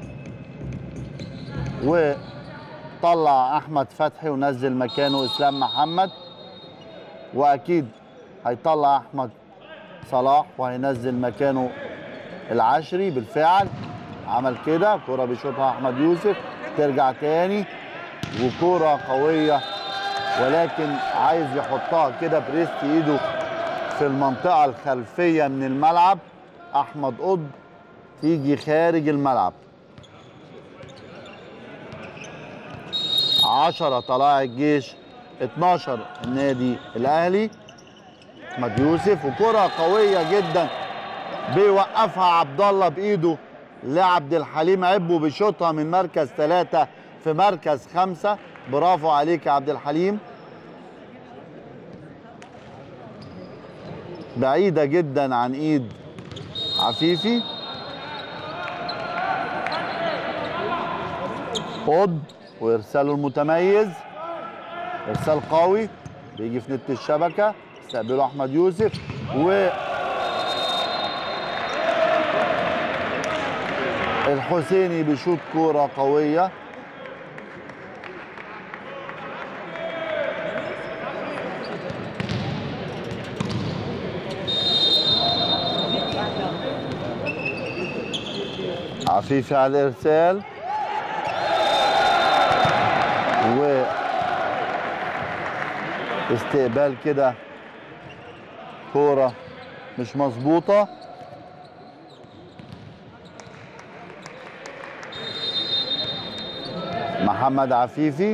وطلع احمد فتحي ونزل مكانه اسلام محمد واكيد هيطلع احمد صلاح وهينزل مكانه العشري بالفعل عمل كده كرة بيشوطها احمد يوسف ترجع تاني وكرة قوية ولكن عايز يحطها كده بريست ايده في المنطقة الخلفية من الملعب احمد قطب تيجي خارج الملعب عشرة طلائع الجيش 12 النادي الاهلي احمد يوسف وكرة قوية جدا بيوقفها عبد الله بايده لعبد الحليم عبو بيشوطها من مركز ثلاثة في مركز خمسة برافو عليك يا عبد الحليم بعيدة جدا عن ايد عفيفي قد وارساله المتميز ارسال قوي بيجي في نت الشبكه استقبله احمد يوسف و الحسيني بيشوط كوره قويه عفيفي على الارسال و استقبال كده كوره مش مظبوطه محمد عفيفي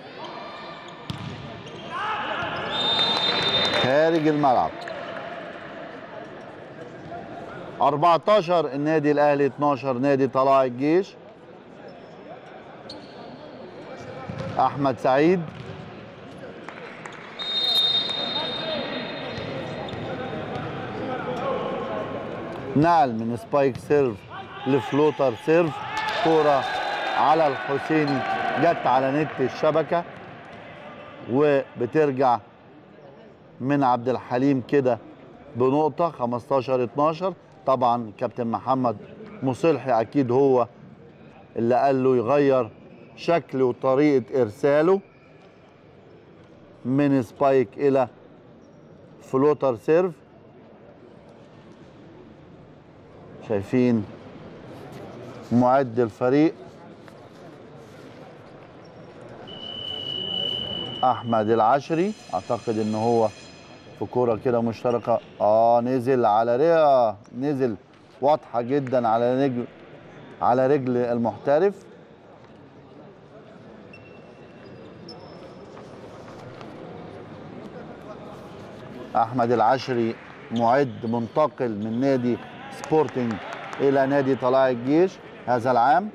خارج الملعب 14 النادي الاهلي 12 نادي طلائع الجيش احمد سعيد نقل من سبايك سيرف لفلوتر سيرف كوره على الحسيني جت على نت الشبكه وبترجع من عبد الحليم كده بنقطه 15 12 طبعا كابتن محمد مصلحي اكيد هو اللي قال له يغير شكل وطريقه ارساله من سبايك الى فلوتر سيرف شايفين معد الفريق احمد العشري اعتقد ان هو في كوره كده مشتركه اه نزل على رئه نزل واضحه جدا على رجل على رجل المحترف احمد العشري معد منتقل من نادي سبورتنج الى نادي طلائع الجيش هذا العام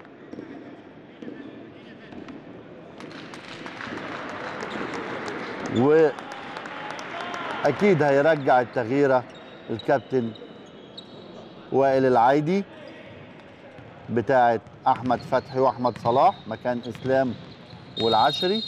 واكيد هيرجع التغييره الكابتن وائل العايدي بتاعه احمد فتحي واحمد صلاح مكان اسلام والعشري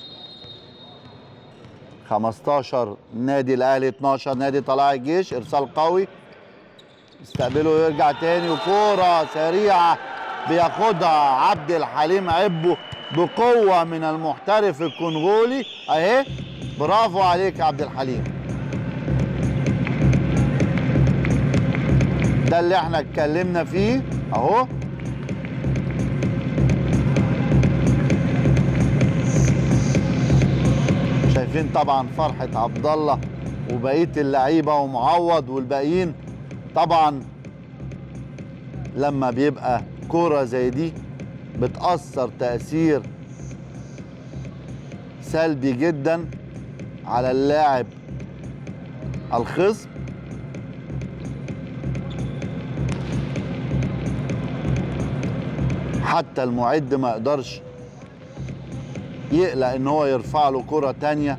15 نادي الاهلي 12 نادي طلائع الجيش ارسال قوي استقبله ويرجع تاني وكوره سريعه بياخدها عبد الحليم عبو بقوه من المحترف الكونغولي اهي برافو عليك يا عبد الحليم ده اللي احنا اتكلمنا فيه اهو شايفين طبعا فرحه عبد الله وبقيه اللعيبه ومعوض والباقيين طبعا لما بيبقى كوره زي دي بتاثر تاثير سلبي جدا على اللاعب الخصم حتى المعد ما يقدرش يقلق ان هو يرفع له كرة تانية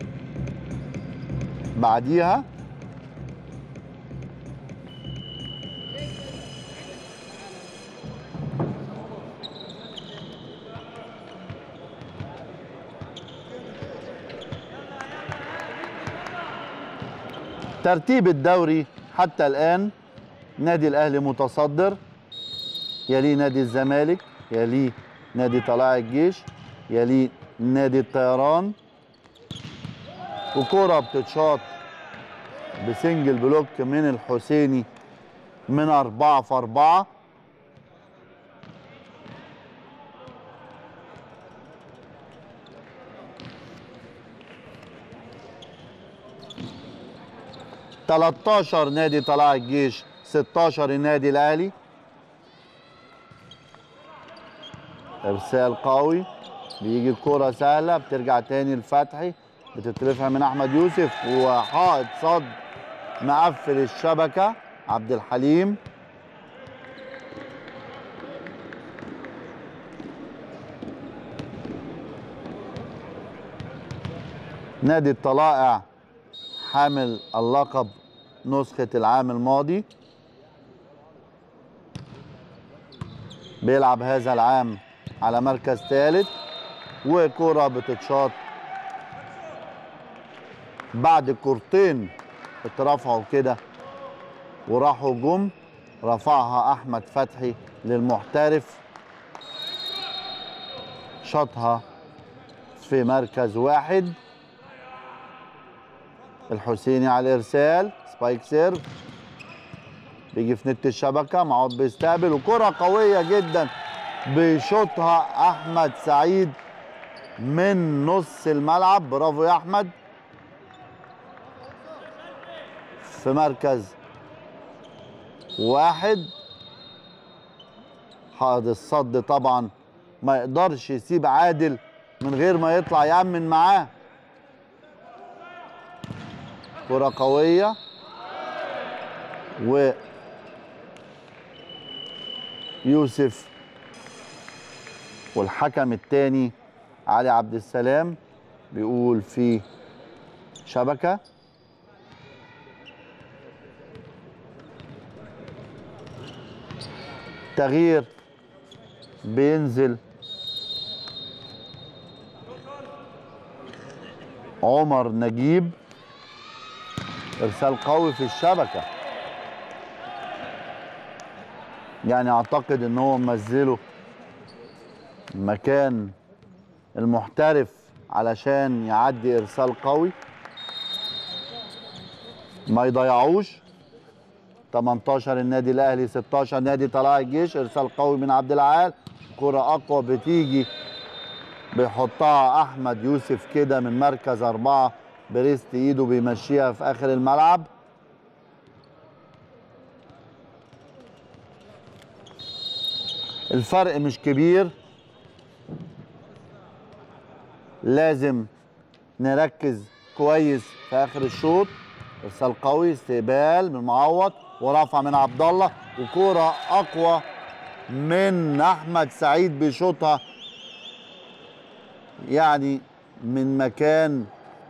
بعديها ترتيب الدوري حتى الآن نادي الأهلي متصدر يليه نادي الزمالك يليه نادي طلائع الجيش يليه نادي الطيران وكرة بتتشاط بسنجل بلوك من الحسيني من أربعة في أربعة تلاتاشر نادي طلائع الجيش 16 النادي الأهلي إرسال قوي بيجي الكرة سهلة بترجع تاني لفتحي بتترفع من أحمد يوسف وحائط صد مقفل الشبكة عبد الحليم نادي الطلائع حامل اللقب نسخة العام الماضي بيلعب هذا العام على مركز ثالث وكرة بتتشاط بعد كورتين اترفعوا كده وراحوا جم رفعها احمد فتحي للمحترف شاطها في مركز واحد الحسيني على الارسال سبايك سيرف بيجي في نت الشبكه معوض بيستقبل وكره قويه جدا بيشوطها احمد سعيد من نص الملعب برافو يا احمد في مركز واحد حائط الصد طبعا ما يقدرش يسيب عادل من غير ما يطلع يأمن معاه كرة قوية و يوسف والحكم الثاني علي عبد السلام بيقول في شبكه تغيير بينزل عمر نجيب ارسال قوي في الشبكه يعني اعتقد ان هو منزله مكان المحترف علشان يعدي ارسال قوي ما يضيعوش 18 النادي الاهلي 16 نادي طلائع الجيش ارسال قوي من عبد العال كرة اقوى بتيجي بيحطها احمد يوسف كده من مركز اربعة بريست ايده بيمشيها في اخر الملعب الفرق مش كبير لازم نركز كويس في اخر الشوط ارسال قوي استقبال من معوض ورفع من عبد الله وكوره اقوى من احمد سعيد بيشوطها يعني من مكان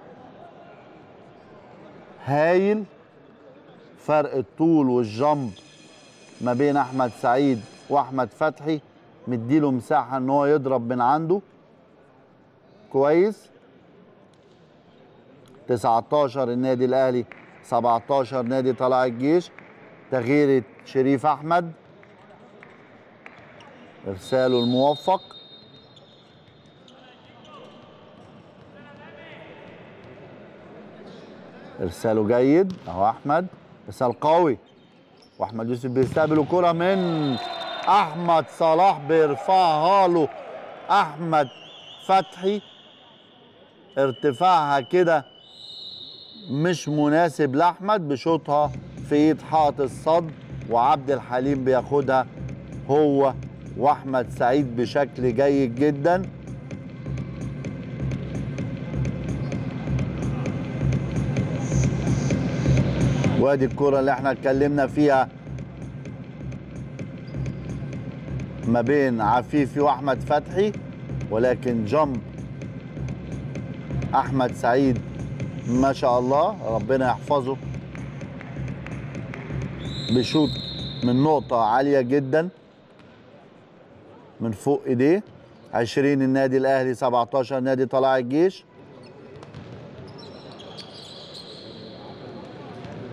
هايل فرق الطول والجنب ما بين احمد سعيد واحمد فتحي مديله مساحه ان هو يضرب من عنده كويس 19 النادي الاهلي 17 نادي طلائع الجيش تغيير شريف احمد ارساله الموفق ارساله جيد اهو احمد ارسال قوي واحمد يوسف بيستقبل الكره من احمد صلاح بيرفعها له احمد فتحي ارتفاعها كده مش مناسب لاحمد بشوطها في ايد حائط الصد وعبد الحليم بياخدها هو واحمد سعيد بشكل جيد جدا وادي الكرة اللي احنا اتكلمنا فيها ما بين عفيفي واحمد فتحي ولكن جنب احمد سعيد ما شاء الله ربنا يحفظه بشوط من نقطة عالية جدا من فوق ايديه 20 النادي الاهلي 17 نادي طلائع الجيش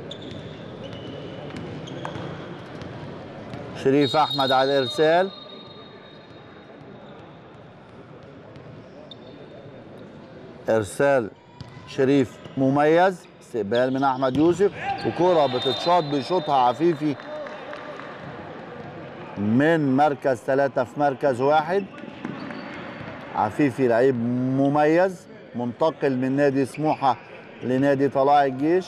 شريف احمد على الارسال ارسال شريف مميز استقبال من احمد يوسف وكره بتتشاط بيشوطها عفيفي من مركز ثلاثة في مركز واحد عفيفي لعيب مميز منتقل من نادي سموحة لنادي طلائع الجيش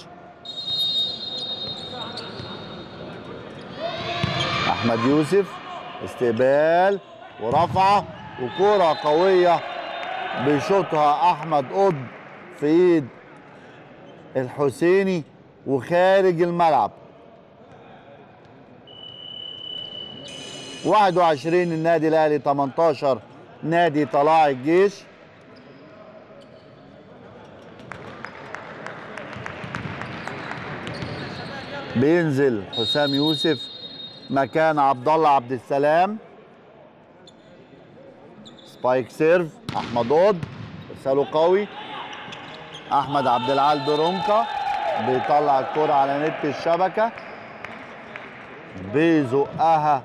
احمد يوسف استقبال ورفعه وكرة قوية بيشوطها احمد قطب في ايد الحسيني وخارج الملعب 21 النادي الاهلي 18 نادي طلائع الجيش بينزل حسام يوسف مكان عبد الله عبد السلام سبايك سيرف احمد قطب ارساله قوي احمد عبد العال درونكا بيطلع الكرة على نت الشبكة بيزقها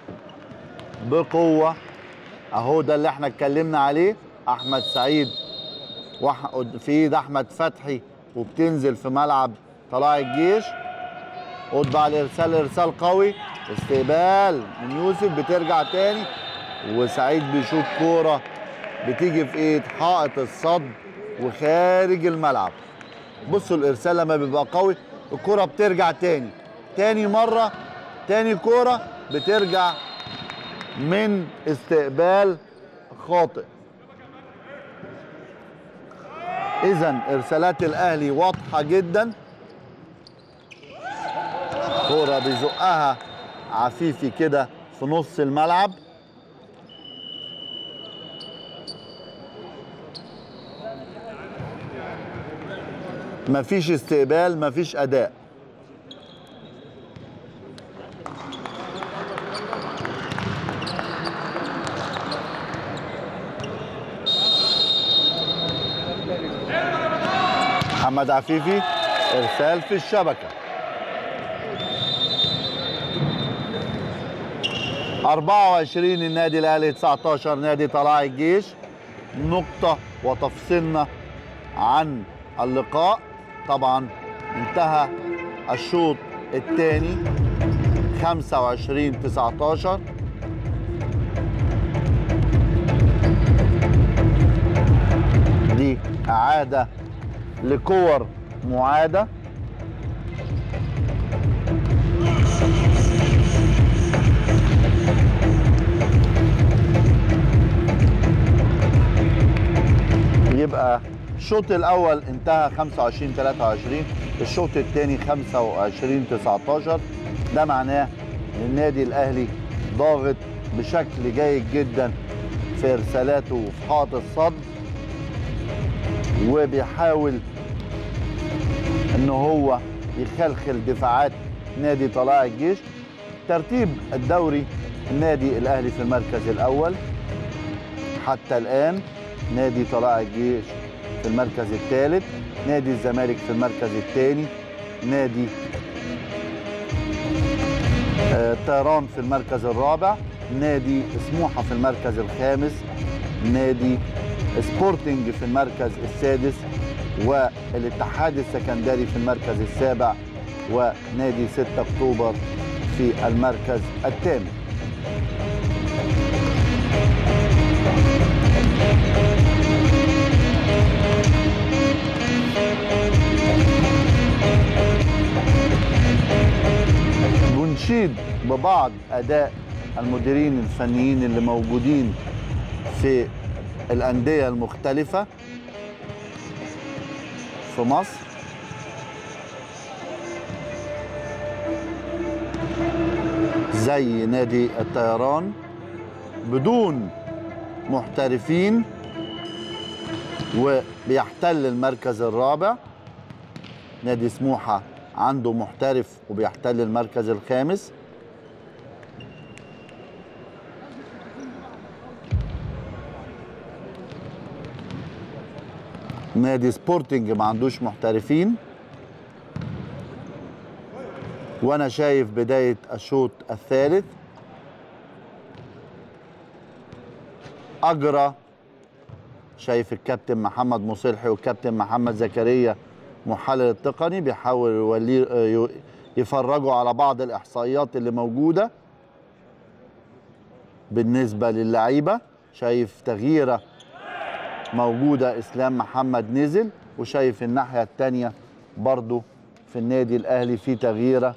بقوة اهو ده اللي احنا اتكلمنا عليه احمد سعيد وح- في ايد احمد فتحي وبتنزل في ملعب طلائع الجيش قطب على الارسال ارسال قوي استقبال من يوسف بترجع تاني وسعيد بيشوط كوره بتيجي في ايد حائط الصد وخارج الملعب بصوا الارسال لما بيبقى قوي الكوره بترجع تاني تاني مره تاني كوره بترجع من استقبال خاطئ اذا ارسالات الاهلي واضحه جدا كوره بيزقها عفيفي كده في نص الملعب مفيش استقبال مفيش اداء محمد عفيفي ارسال في الشبكه 24 النادي الاهلي 19 نادي طلائع الجيش نقطة وتفصلنا عن اللقاء طبعا انتهى الشوط الثاني 25 19 دي إعادة لكور معادة يبقى الشوط الاول انتهى 25 23 الشوط الثاني 25 19 ده معناه ان النادي الاهلي ضاغط بشكل جيد جدا في ارسالاته وفي حائط الصد وبيحاول ان هو يخلخل دفاعات نادي طلائع الجيش ترتيب الدوري النادي الاهلي في المركز الاول حتى الان نادي طلائع الجيش في المركز الثالث نادي الزمالك في المركز الثاني نادي آه، طيران في المركز الرابع نادي سموحة في المركز الخامس نادي سبورتنج في المركز السادس والاتحاد السكندري في المركز السابع ونادي 6 اكتوبر في المركز الثامن بنشيد ببعض اداء المديرين الفنيين اللي موجودين في الانديه المختلفه في مصر زي نادي الطيران بدون محترفين وبيحتل المركز الرابع نادي سموحة عنده محترف وبيحتل المركز الخامس نادي سبورتنج ما عندوش محترفين وانا شايف بداية الشوط الثالث اجرى شايف الكابتن محمد مصلحي والكابتن محمد زكريا محلل التقني بيحاول يولي ي- يفرجوا على بعض الاحصائيات اللي موجوده بالنسبه للعيبه شايف تغييره موجوده اسلام محمد نزل وشايف الناحيه الثانيه برضو في النادي الاهلي في تغييره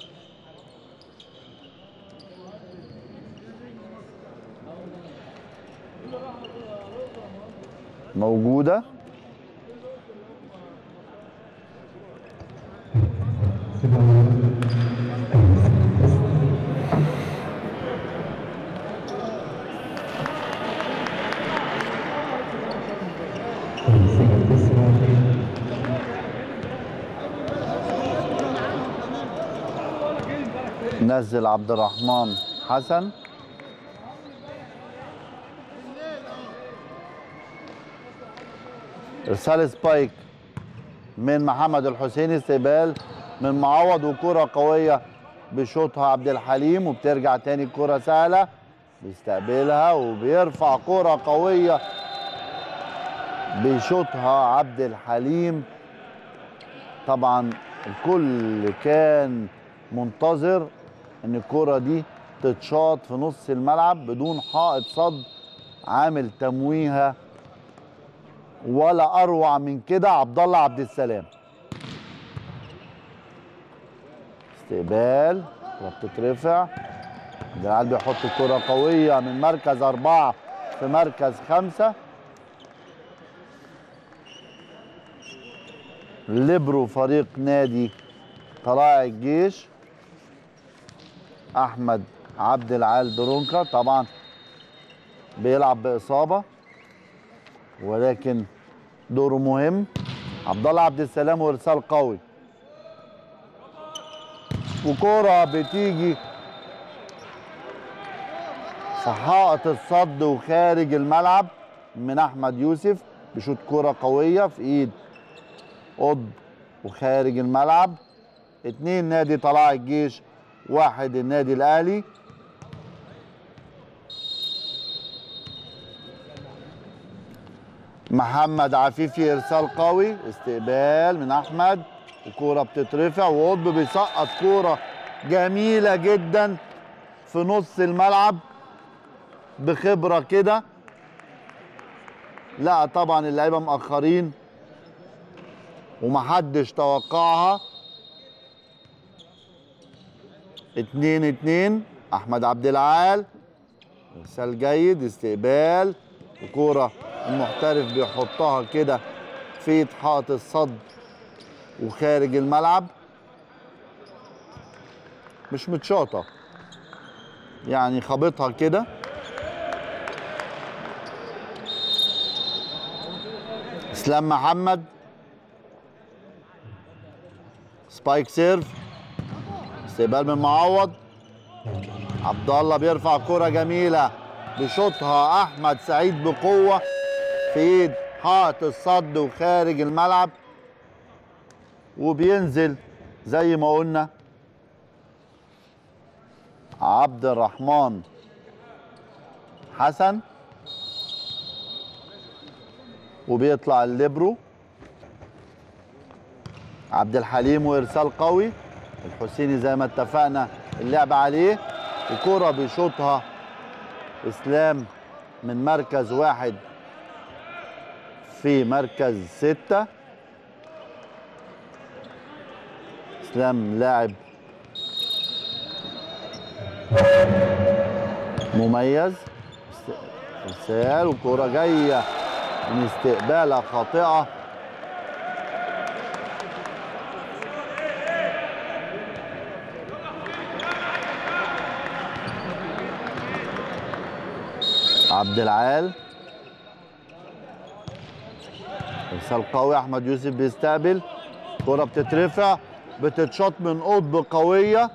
موجوده نزل عبد الرحمن حسن ارسال سبايك من محمد الحسيني استقبال من معوض وكرة قوية بيشوطها عبد الحليم وبترجع تاني كرة سهلة بيستقبلها وبيرفع كرة قوية بيشوطها عبد الحليم طبعا الكل كان منتظر ان الكرة دي تتشاط في نص الملعب بدون حائط صد عامل تمويهه ولا اروع من كده عبد الله عبد السلام استقبال كرة بتترفع العيال بيحط كرة قوية من مركز أربعة في مركز خمسة ليبرو فريق نادي طلائع الجيش أحمد عبد العال درونكا طبعا بيلعب بإصابة ولكن دوره مهم عبد الله عبد السلام وارسال قوي وكرة بتيجي في حائط الصد وخارج الملعب من احمد يوسف بيشوط كرة قوية في ايد قطب وخارج الملعب اتنين نادي طلائع الجيش واحد النادي الاهلي محمد عفيفي ارسال قوي استقبال من احمد وكوره بتترفع وقطب بيسقط كوره جميله جدا في نص الملعب بخبره كده لا طبعا اللعيبه مأخرين ومحدش توقعها اتنين اتنين احمد عبد العال ارسال جيد استقبال وكوره المحترف بيحطها كده في حائط الصد وخارج الملعب مش متشاطه يعني خابطها كده اسلام محمد سبايك سيرف استقبال من معوض عبد الله بيرفع كرة جميلة بيشوطها أحمد سعيد بقوة في إيد حائط الصد وخارج الملعب وبينزل زي ما قلنا عبد الرحمن حسن وبيطلع الليبرو عبد الحليم وارسال قوي الحسيني زي ما اتفقنا اللعب عليه وكرة بيشوطها اسلام من مركز واحد في مركز ستة اسلام لاعب مميز است- ارسال وكرة جاية من استقبالة خاطئة عبد العال ارسال قوي احمد يوسف بيستقبل كرة بتترفع بتتشاط من قطب قوية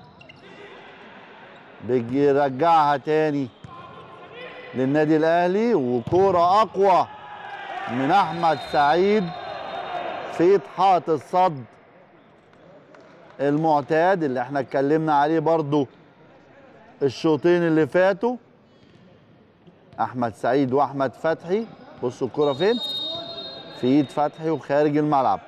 بيرجعها تاني للنادي الاهلي وكرة اقوى من احمد سعيد في حائط الصد المعتاد اللي احنا اتكلمنا عليه برضو الشوطين اللي فاتوا احمد سعيد واحمد فتحي بصوا الكره فين في ايد فتحي وخارج الملعب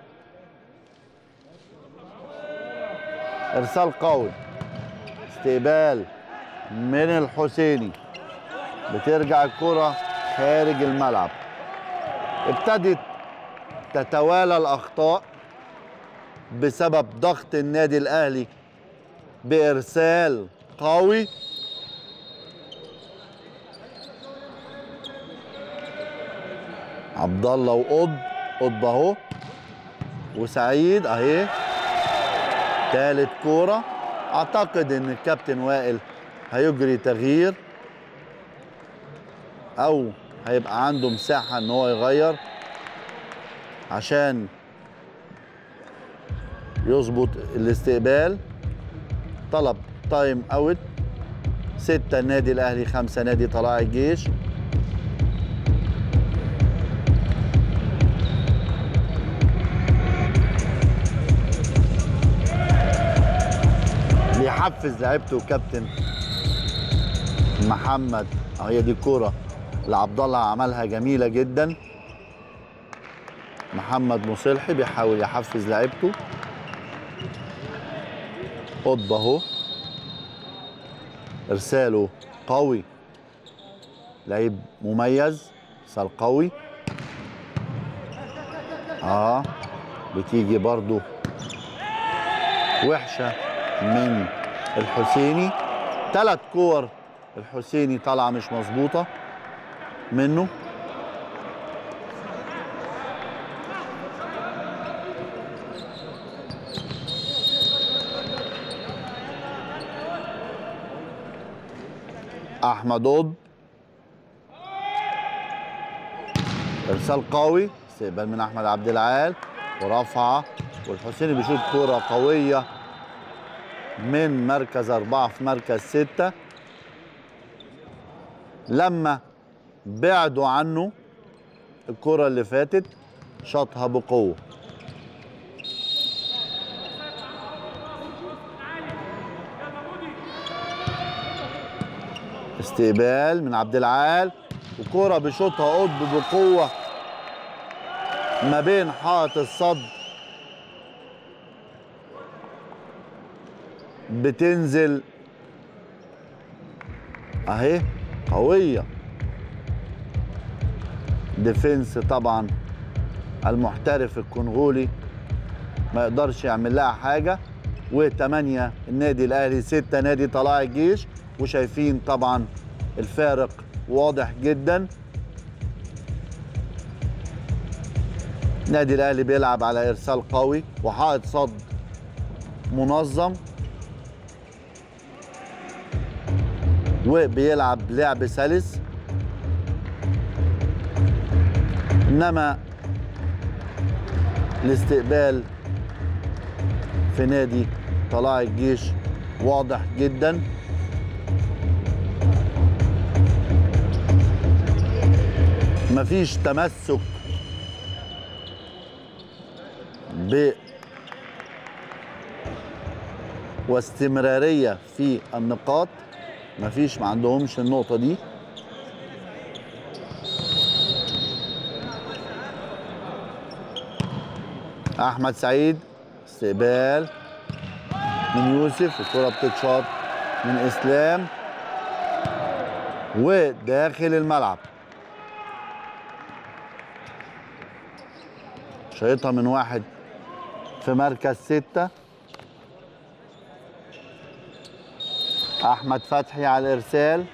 ارسال قوي استقبال من الحسيني بترجع الكره خارج الملعب ابتدت تتوالى الاخطاء بسبب ضغط النادي الاهلي بارسال قوي عبد الله وقض قض اهو وسعيد اهي تالت كوره اعتقد ان الكابتن وائل هيجري تغيير او هيبقى عنده مساحه ان هو يغير عشان يظبط الاستقبال طلب تايم اوت ستة النادي الاهلي خمسة نادي طلائع الجيش بيحفز لعيبته كابتن محمد اه هي دي الكوره اللي عبد الله عملها جميله جدا محمد مصلحي بيحاول يحفز لعيبته قطب اهو ارساله قوي لعيب مميز ارسال قوي اه بتيجي برضو وحشه من الحسيني ثلاث كور الحسيني طالعه مش مظبوطه منه احمد قطب ارسال قوي استقبال من احمد عبد العال ورفعه والحسيني بيشوط كوره قويه من مركز أربعة في مركز ستة لما بعدوا عنه الكرة اللي فاتت شاطها بقوة استقبال من عبد العال وكرة بيشوطها قطب بقوة ما بين حائط الصد بتنزل اهي قوية ديفنس طبعا المحترف الكونغولي ما يقدرش يعمل لها حاجة وثمانية النادي الأهلي ستة نادي طلائع الجيش وشايفين طبعا الفارق واضح جدا النادي الأهلي بيلعب على إرسال قوي وحائط صد منظم وبيلعب لعب سلس انما الاستقبال في نادي طلائع الجيش واضح جدا مفيش تمسك ب واستمراريه في النقاط مفيش ما عندهمش النقطة دي أحمد سعيد استقبال من يوسف الكرة بتتشاط من إسلام وداخل الملعب شايطها من واحد في مركز ستة احمد فتحي على الارسال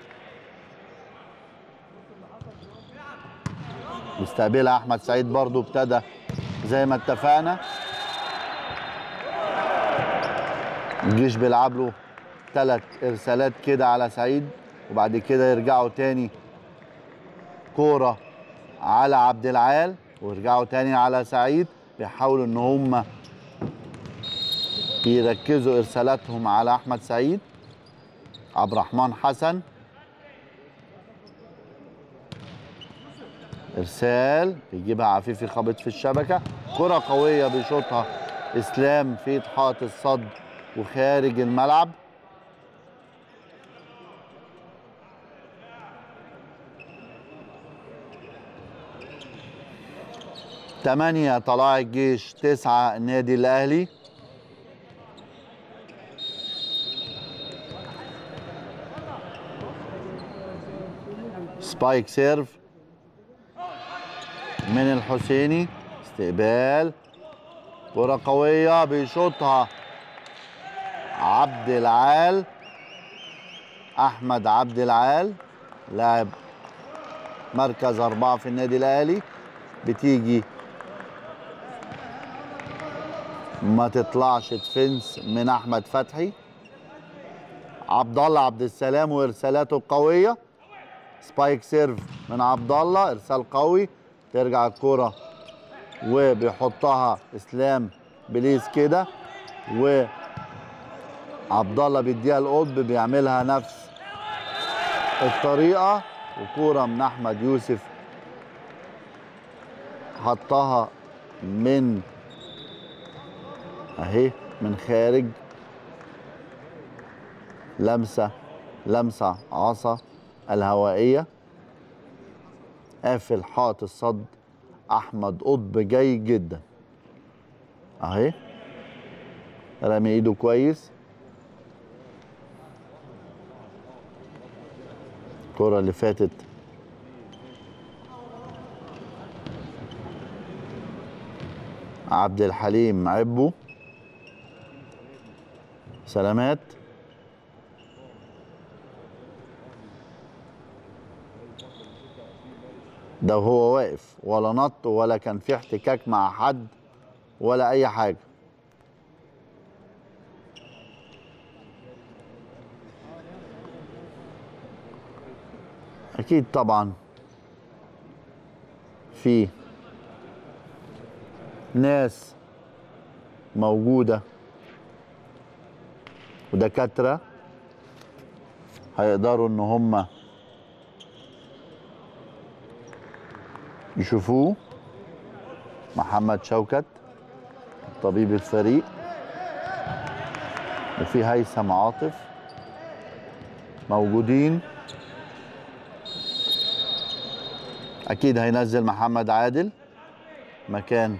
مستقبلها احمد سعيد برضو ابتدى زي ما اتفقنا الجيش بيلعب له ثلاث ارسالات كده على سعيد وبعد كده يرجعوا تاني كوره على عبد العال ويرجعوا تاني على سعيد بيحاولوا ان هم يركزوا ارسالاتهم على احمد سعيد عبد الرحمن حسن ارسال بيجيبها عفيفي خابط في الشبكه كره قويه بيشوطها اسلام في حائط الصد وخارج الملعب ثمانية طلائع الجيش تسعة النادي الأهلي سبايك سيرف من الحسيني استقبال كرة قوية بيشوطها عبد العال أحمد عبد العال لاعب مركز أربعة في النادي الأهلي بتيجي ما تطلعش تفنس من أحمد فتحي عبد الله عبد السلام وإرسالاته القوية سبايك سيرف من عبد الله إرسال قوي ترجع الكرة وبيحطها إسلام بليز كده و عبد الله بيديها القطب بيعملها نفس الطريقه وكوره من احمد يوسف حطها من اهي من خارج لمسه لمسه عصا الهوائيه قافل حائط الصد احمد قطب جيد جدا اهي رامي ايده كويس الكرة اللي فاتت عبد الحليم عبو سلامات ده وهو واقف ولا نط ولا كان في احتكاك مع حد ولا اي حاجه اكيد طبعا في ناس موجوده ودكاتره هيقدروا ان هم يشوفوه محمد شوكت طبيب الفريق وفي هيثم عاطف موجودين اكيد هينزل محمد عادل مكان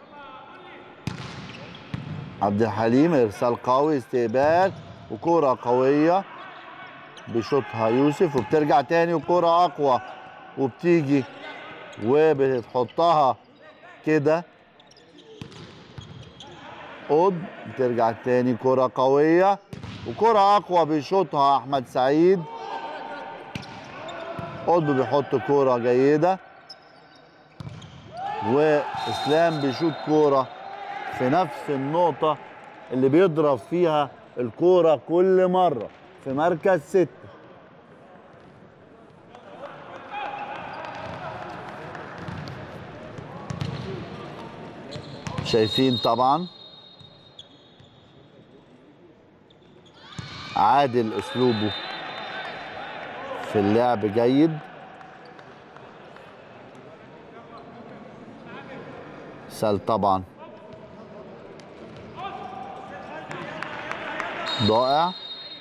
عبد الحليم ارسال قوي استقبال وكرة قوية بيشوطها يوسف وبترجع تاني وكرة اقوى وبتيجي وبتحطها كده قد بترجع تاني كرة قوية وكرة اقوى بيشوطها احمد سعيد قطب بيحط كوره جيده واسلام بيشوط كوره في نفس النقطه اللي بيضرب فيها الكوره كل مره في مركز ستة شايفين طبعا عادل اسلوبه في اللعب جيد سال طبعا ضائع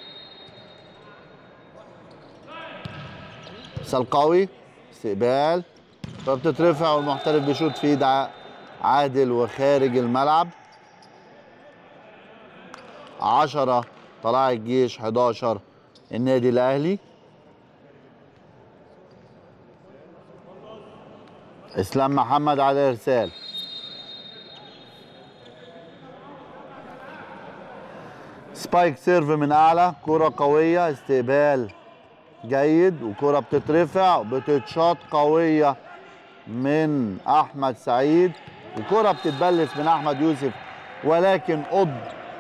سال قوي استقبال فبتترفع والمحترف بيشوط في ايد عادل وخارج الملعب عشرة طلائع الجيش 11 النادي الاهلي اسلام محمد على ارسال سبايك سيرف من اعلى كرة قوية استقبال جيد وكرة بتترفع بتتشاط قوية من احمد سعيد وكرة بتتبلس من احمد يوسف ولكن قض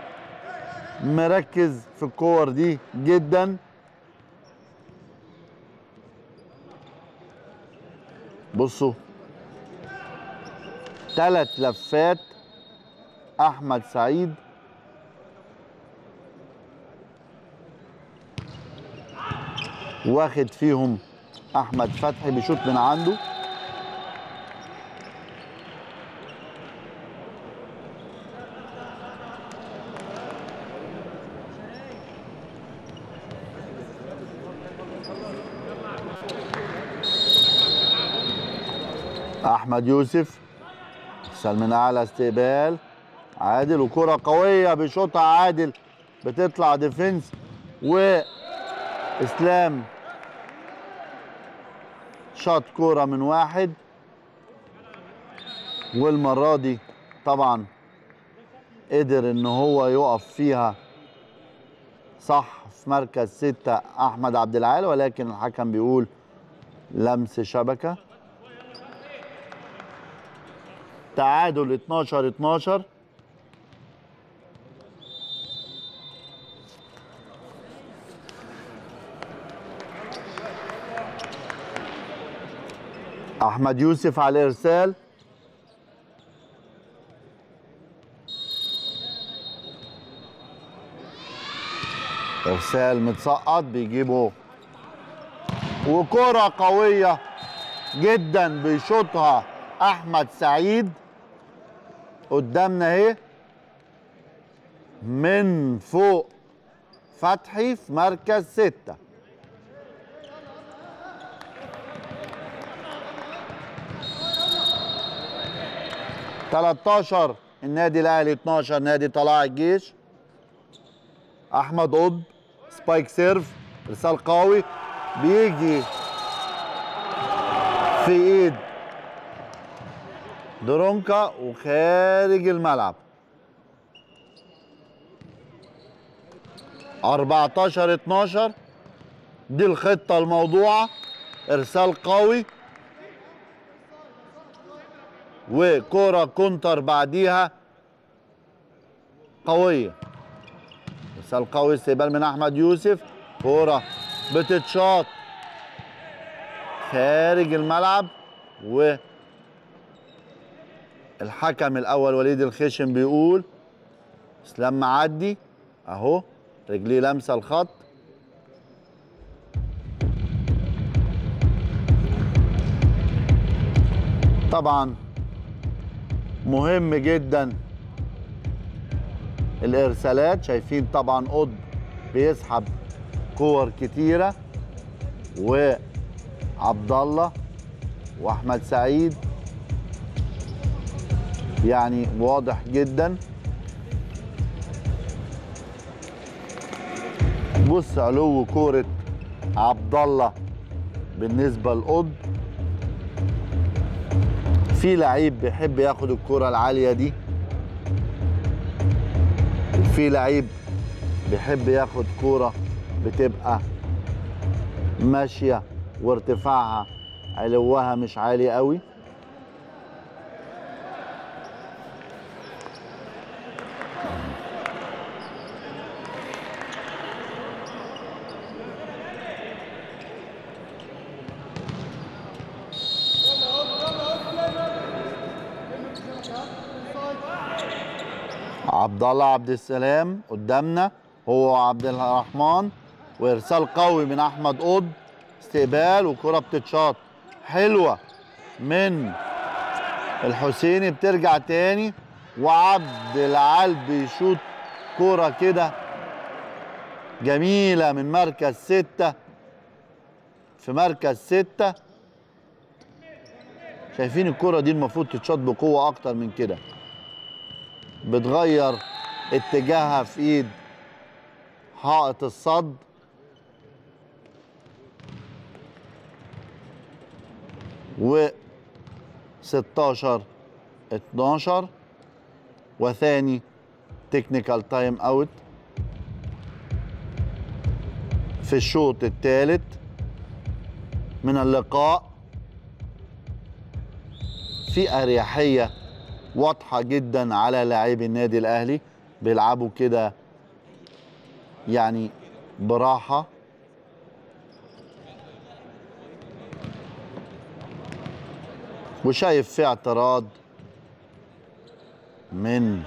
مركز في الكور دي جدا بصوا ثلاث لفات احمد سعيد واخد فيهم احمد فتحي بيشوط من عنده احمد يوسف ارسال من اعلى استقبال عادل وكره قويه بيشوطها عادل بتطلع ديفنس واسلام شاط كوره من واحد والمره دي طبعا قدر ان هو يقف فيها صح في مركز ستة احمد عبد العال ولكن الحكم بيقول لمس شبكه تعادل 12 12 احمد يوسف على الارسال ارسال متسقط بيجيبه وكرة قوية جدا بيشوطها احمد سعيد قدامنا اهي من فوق فتحي في مركز ستة تلاتاشر النادي الاهلي 12 نادي طلائع الجيش احمد قطب سبايك سيرف ارسال قوي بيجي في ايد درونكا وخارج الملعب 14 12 دي الخطة الموضوعة ارسال قوي وكرة كونتر بعديها قوية ارسال قوي استقبال من احمد يوسف كرة بتتشاط خارج الملعب و الحكم الاول وليد الخشن بيقول اسلام معدي اهو رجليه لامسه الخط طبعا مهم جدا الارسالات شايفين طبعا قطب بيسحب كور كتيره وعبد الله واحمد سعيد يعني واضح جدا بص علو كوره عبد الله بالنسبه لقطب في لعيب بيحب ياخد الكره العاليه دي في لعيب بيحب ياخد كوره بتبقى ماشيه وارتفاعها علوها مش عالي قوي عبد الله عبد السلام قدامنا هو عبد الرحمن وارسال قوي من احمد قطب استقبال وكره بتتشاط حلوه من الحسيني بترجع تاني وعبد العال بيشوط كوره كده جميله من مركز ستة في مركز ستة شايفين الكرة دي المفروض تتشاط بقوة أكتر من كده بتغير اتجاهها في ايد حائط الصد و 16 12 وثاني تكنيكال تايم اوت في الشوط الثالث من اللقاء في اريحيه واضحه جدا على لاعبي النادي الاهلي بيلعبوا كده يعني براحه وشايف في اعتراض من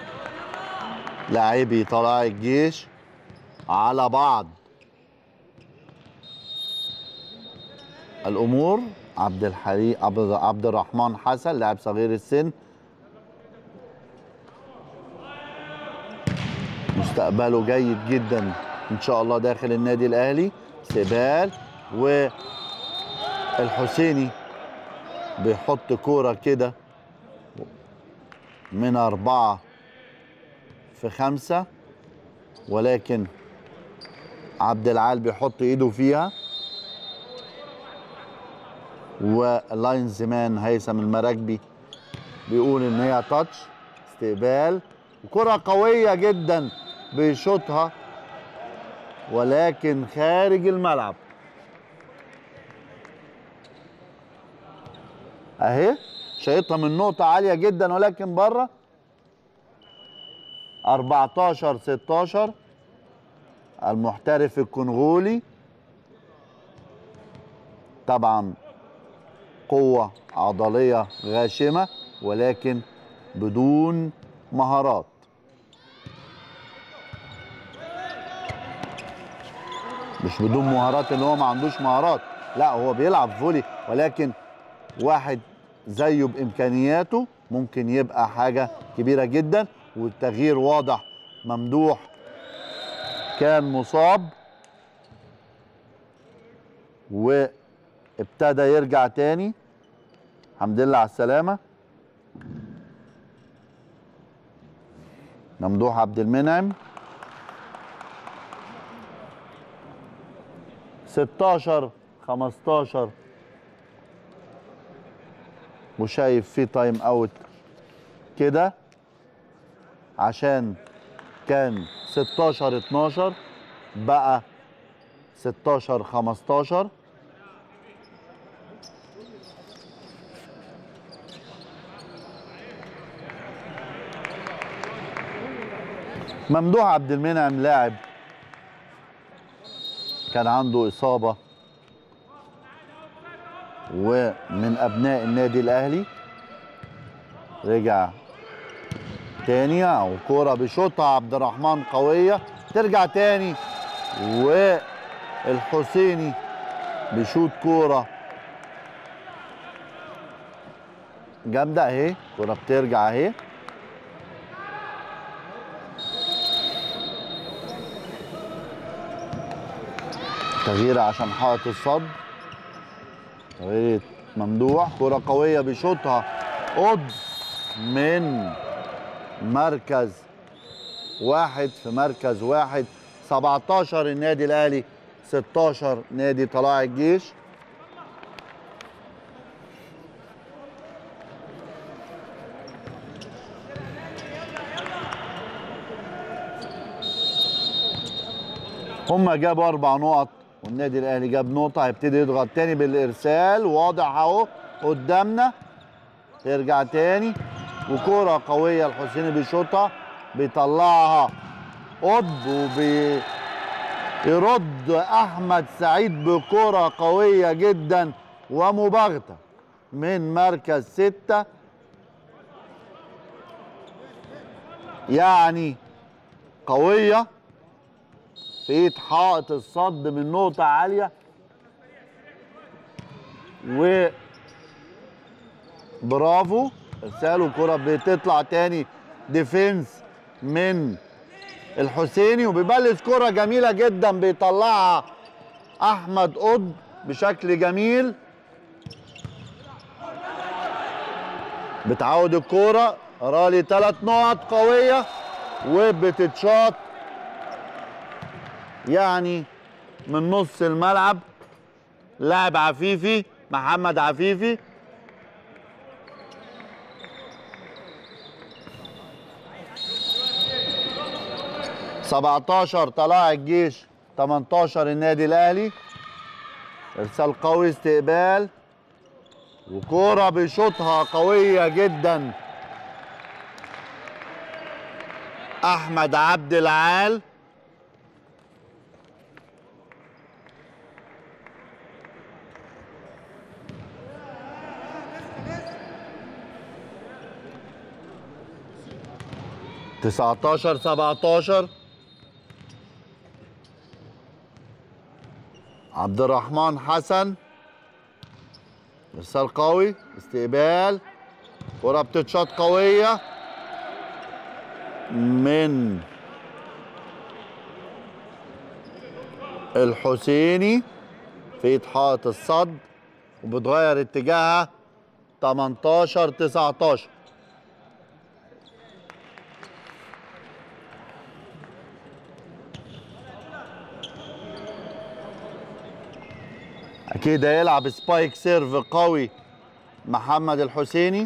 لاعبي طلائع الجيش على بعض الامور عبد الحليم عبد عبد الرحمن حسن لاعب صغير السن مستقبله جيد جدا ان شاء الله داخل النادي الاهلي استقبال والحسيني بيحط كوره كده من أربعة في خمسة ولكن عبد العال بيحط ايده فيها واللاينز مان هيثم المراكبي بيقول ان هي تاتش استقبال كرة قوية جدا بيشوطها ولكن خارج الملعب اهي شايطها من نقطة عالية جدا ولكن بره 14 16 المحترف الكونغولي طبعا قوة عضلية غاشمة ولكن بدون مهارات مش بدون مهارات ان هو ما عندوش مهارات لا هو بيلعب فولي ولكن واحد زيه بامكانياته ممكن يبقى حاجه كبيره جدا والتغيير واضح ممدوح كان مصاب وابتدى يرجع تاني الحمد لله على السلامه ممدوح عبد المنعم 16 15 وشايف في تايم اوت كده عشان كان 16 12 بقى 16 15 ممدوح عبد المنعم لاعب كان عنده إصابة ومن أبناء النادي الأهلي رجع تاني وكورة بشوطها عبد الرحمن قوية ترجع تاني والحسيني بيشوط كورة جامدة اهي كورة بترجع اهي تغيير عشان حائط الصد تغيير ممدوح كرة قوية بيشوطها قدس من مركز واحد في مركز واحد 17 النادي الاهلي 16 نادي طلائع الجيش هما جابوا اربع نقط والنادي الاهلي جاب نقطه هيبتدي يضغط تاني بالارسال واضح اهو قدامنا يرجع تاني وكرة قوية الحسيني بيشوطها بيطلعها قطب وبي يرد احمد سعيد بكرة قوية جدا ومباغتة من مركز ستة يعني قوية في ايد حائط الصد من نقطة عالية و برافو ارسال وكرة بتطلع تاني ديفنس من الحسيني وبيبلش كرة جميلة جدا بيطلعها احمد قطب بشكل جميل بتعود الكرة رالي ثلاث نقط قوية وبتتشاط يعني من نص الملعب لاعب عفيفي محمد عفيفي سبعتاشر طلائع الجيش 18 النادي الاهلي ارسال قوي استقبال وكوره بيشوطها قويه جدا احمد عبد العال تسعتاشر سبعتاشر عبد الرحمن حسن ارسال قوي استقبال كرة بتتشاط قوية من الحسيني في ايد حائط الصد وبتغير اتجاهها 18 19 اكيد هيلعب سبايك سيرف قوي محمد الحسيني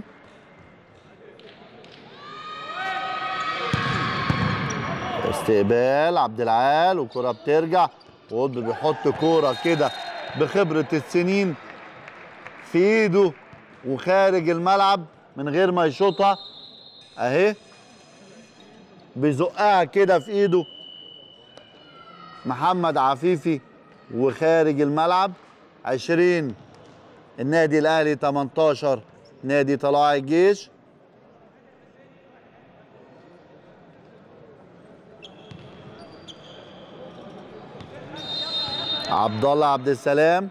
استقبال عبد العال وكرة بترجع وقطب بيحط كورة كده بخبرة السنين في ايده وخارج الملعب من غير ما يشوطها اهي بيزقها كده في ايده محمد عفيفي وخارج الملعب 20 النادي الاهلي 18 نادي طلائع الجيش عبد الله عبد السلام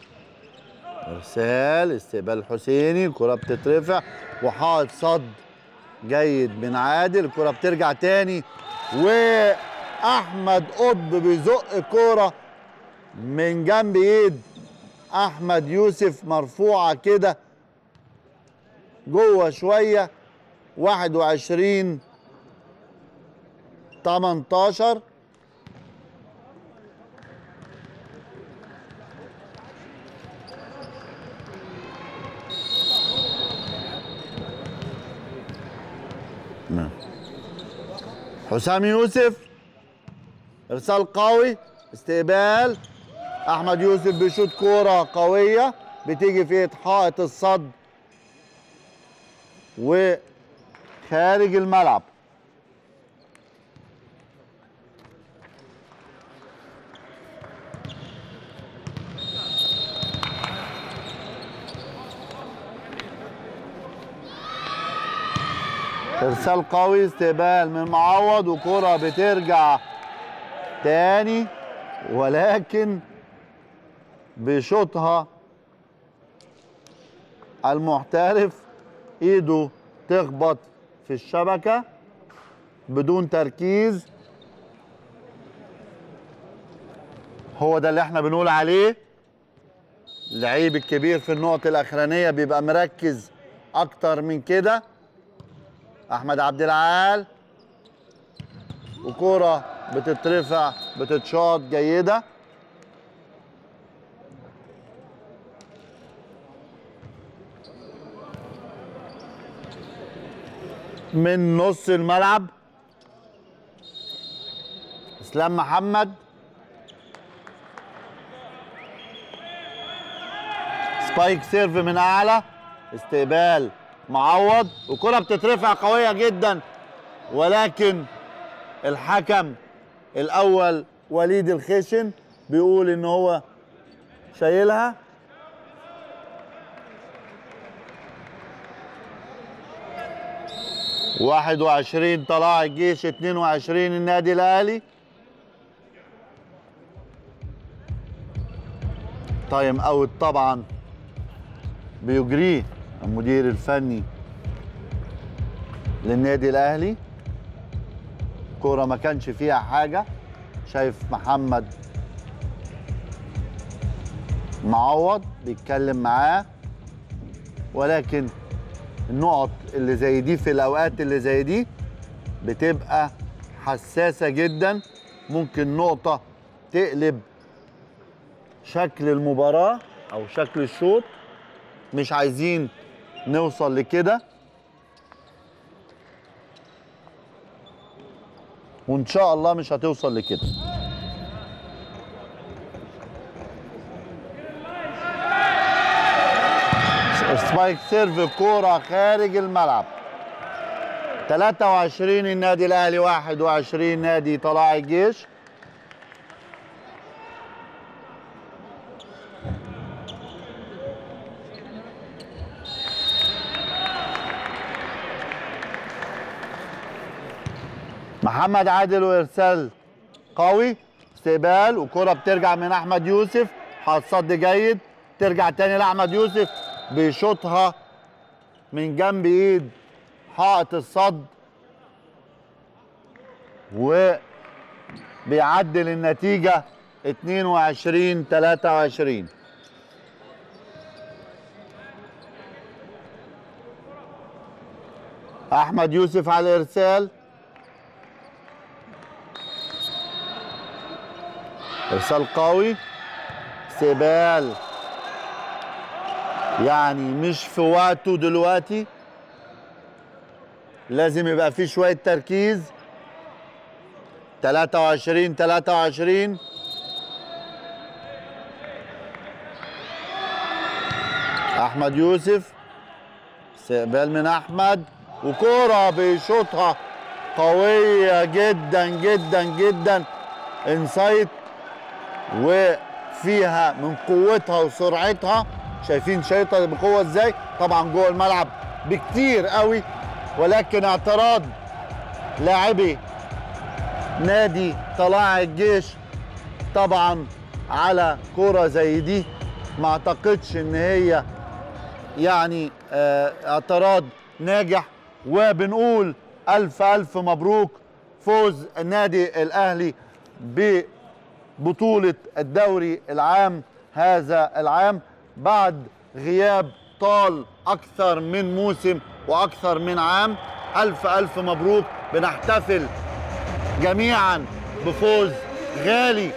ارسال استقبال الحسيني الكره بتترفع وحائط صد جيد من عادل الكره بترجع تاني واحمد قطب بيزق كوره من جنب ايد احمد يوسف مرفوعه كده جوه شويه 21 18 نعم. حسام يوسف ارسال قوي استقبال احمد يوسف بيشوط كوره قويه بتيجي في ايد حائط الصد وخارج الملعب ارسال قوي استقبال من معوض وكرة بترجع تاني ولكن بيشوطها المحترف ايده تخبط في الشبكة بدون تركيز هو ده اللي احنا بنقول عليه اللعيب الكبير في النقط الاخرانية بيبقى مركز اكتر من كده احمد عبد العال وكرة بتترفع بتتشاط جيدة من نص الملعب اسلام محمد سبايك سيرف من اعلى استقبال معوض وكرة بتترفع قوية جدا ولكن الحكم الاول وليد الخشن بيقول ان هو شايلها واحد وعشرين طلائع الجيش اتنين وعشرين النادي الاهلي تايم اوت طبعا بيجريه المدير الفني للنادي الاهلي كوره ما كانش فيها حاجه شايف محمد معوض بيتكلم معاه ولكن النقط اللي زي دي في الاوقات اللي زي دي بتبقى حساسه جدا ممكن نقطه تقلب شكل المباراه او شكل الشوط مش عايزين نوصل لكده وان شاء الله مش هتوصل لكده سبايك سيرف كوره خارج الملعب 23 النادي الاهلي 21 نادي طلائع الجيش محمد عادل وارسال قوي استقبال وكرة بترجع من احمد يوسف حاط صد جيد ترجع تاني لاحمد يوسف بيشوطها من جنب ايد حائط الصد وبيعدل النتيجة 22 23 احمد يوسف على الارسال ارسال قوي استقبال يعني مش في وقته دلوقتي لازم يبقى في شوية تركيز 23 23 احمد يوسف استقبال من احمد وكرة بيشوطها قوية جدا جدا جدا انسايت وفيها من قوتها وسرعتها شايفين شايطة بقوة ازاي طبعا جوه الملعب بكتير قوي ولكن اعتراض لاعبي نادي طلائع الجيش طبعا على كرة زي دي ما اعتقدش ان هي يعني آه، اعتراض ناجح وبنقول الف الف مبروك فوز النادي الاهلي ببطولة الدوري العام هذا العام بعد غياب طال اكثر من موسم واكثر من عام الف الف مبروك بنحتفل جميعا بفوز غالي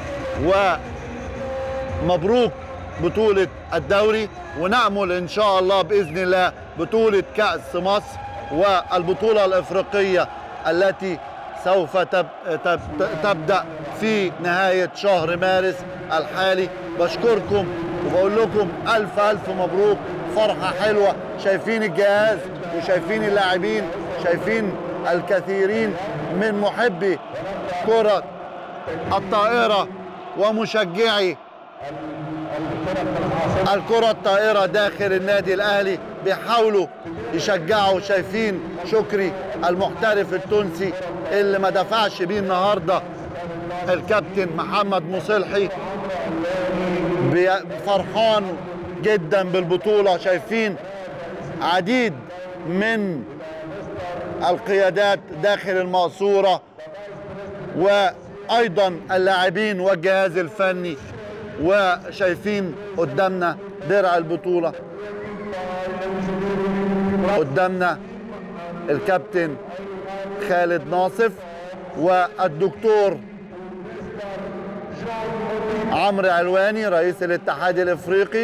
ومبروك بطولة الدوري ونأمل إن شاء الله بإذن الله بطولة كأس مصر والبطولة الإفريقية التي سوف تب تب تبدأ في نهاية شهر مارس الحالي بشكركم وبقول لكم ألف ألف مبروك فرحة حلوة شايفين الجهاز وشايفين اللاعبين شايفين الكثيرين من محبي كرة الطائرة ومشجعي الكرة الطائرة داخل النادي الأهلي بيحاولوا يشجعوا شايفين شكري المحترف التونسي اللي ما دفعش بيه النهارده الكابتن محمد مصلحي بي- فرحان جدا بالبطولة شايفين عديد من القيادات داخل المقصورة وأيضا اللاعبين والجهاز الفني وشايفين قدامنا درع البطولة قدامنا الكابتن خالد ناصف والدكتور عمرو علواني رئيس الاتحاد الافريقي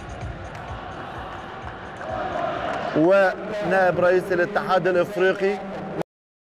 ونائب رئيس الاتحاد الافريقي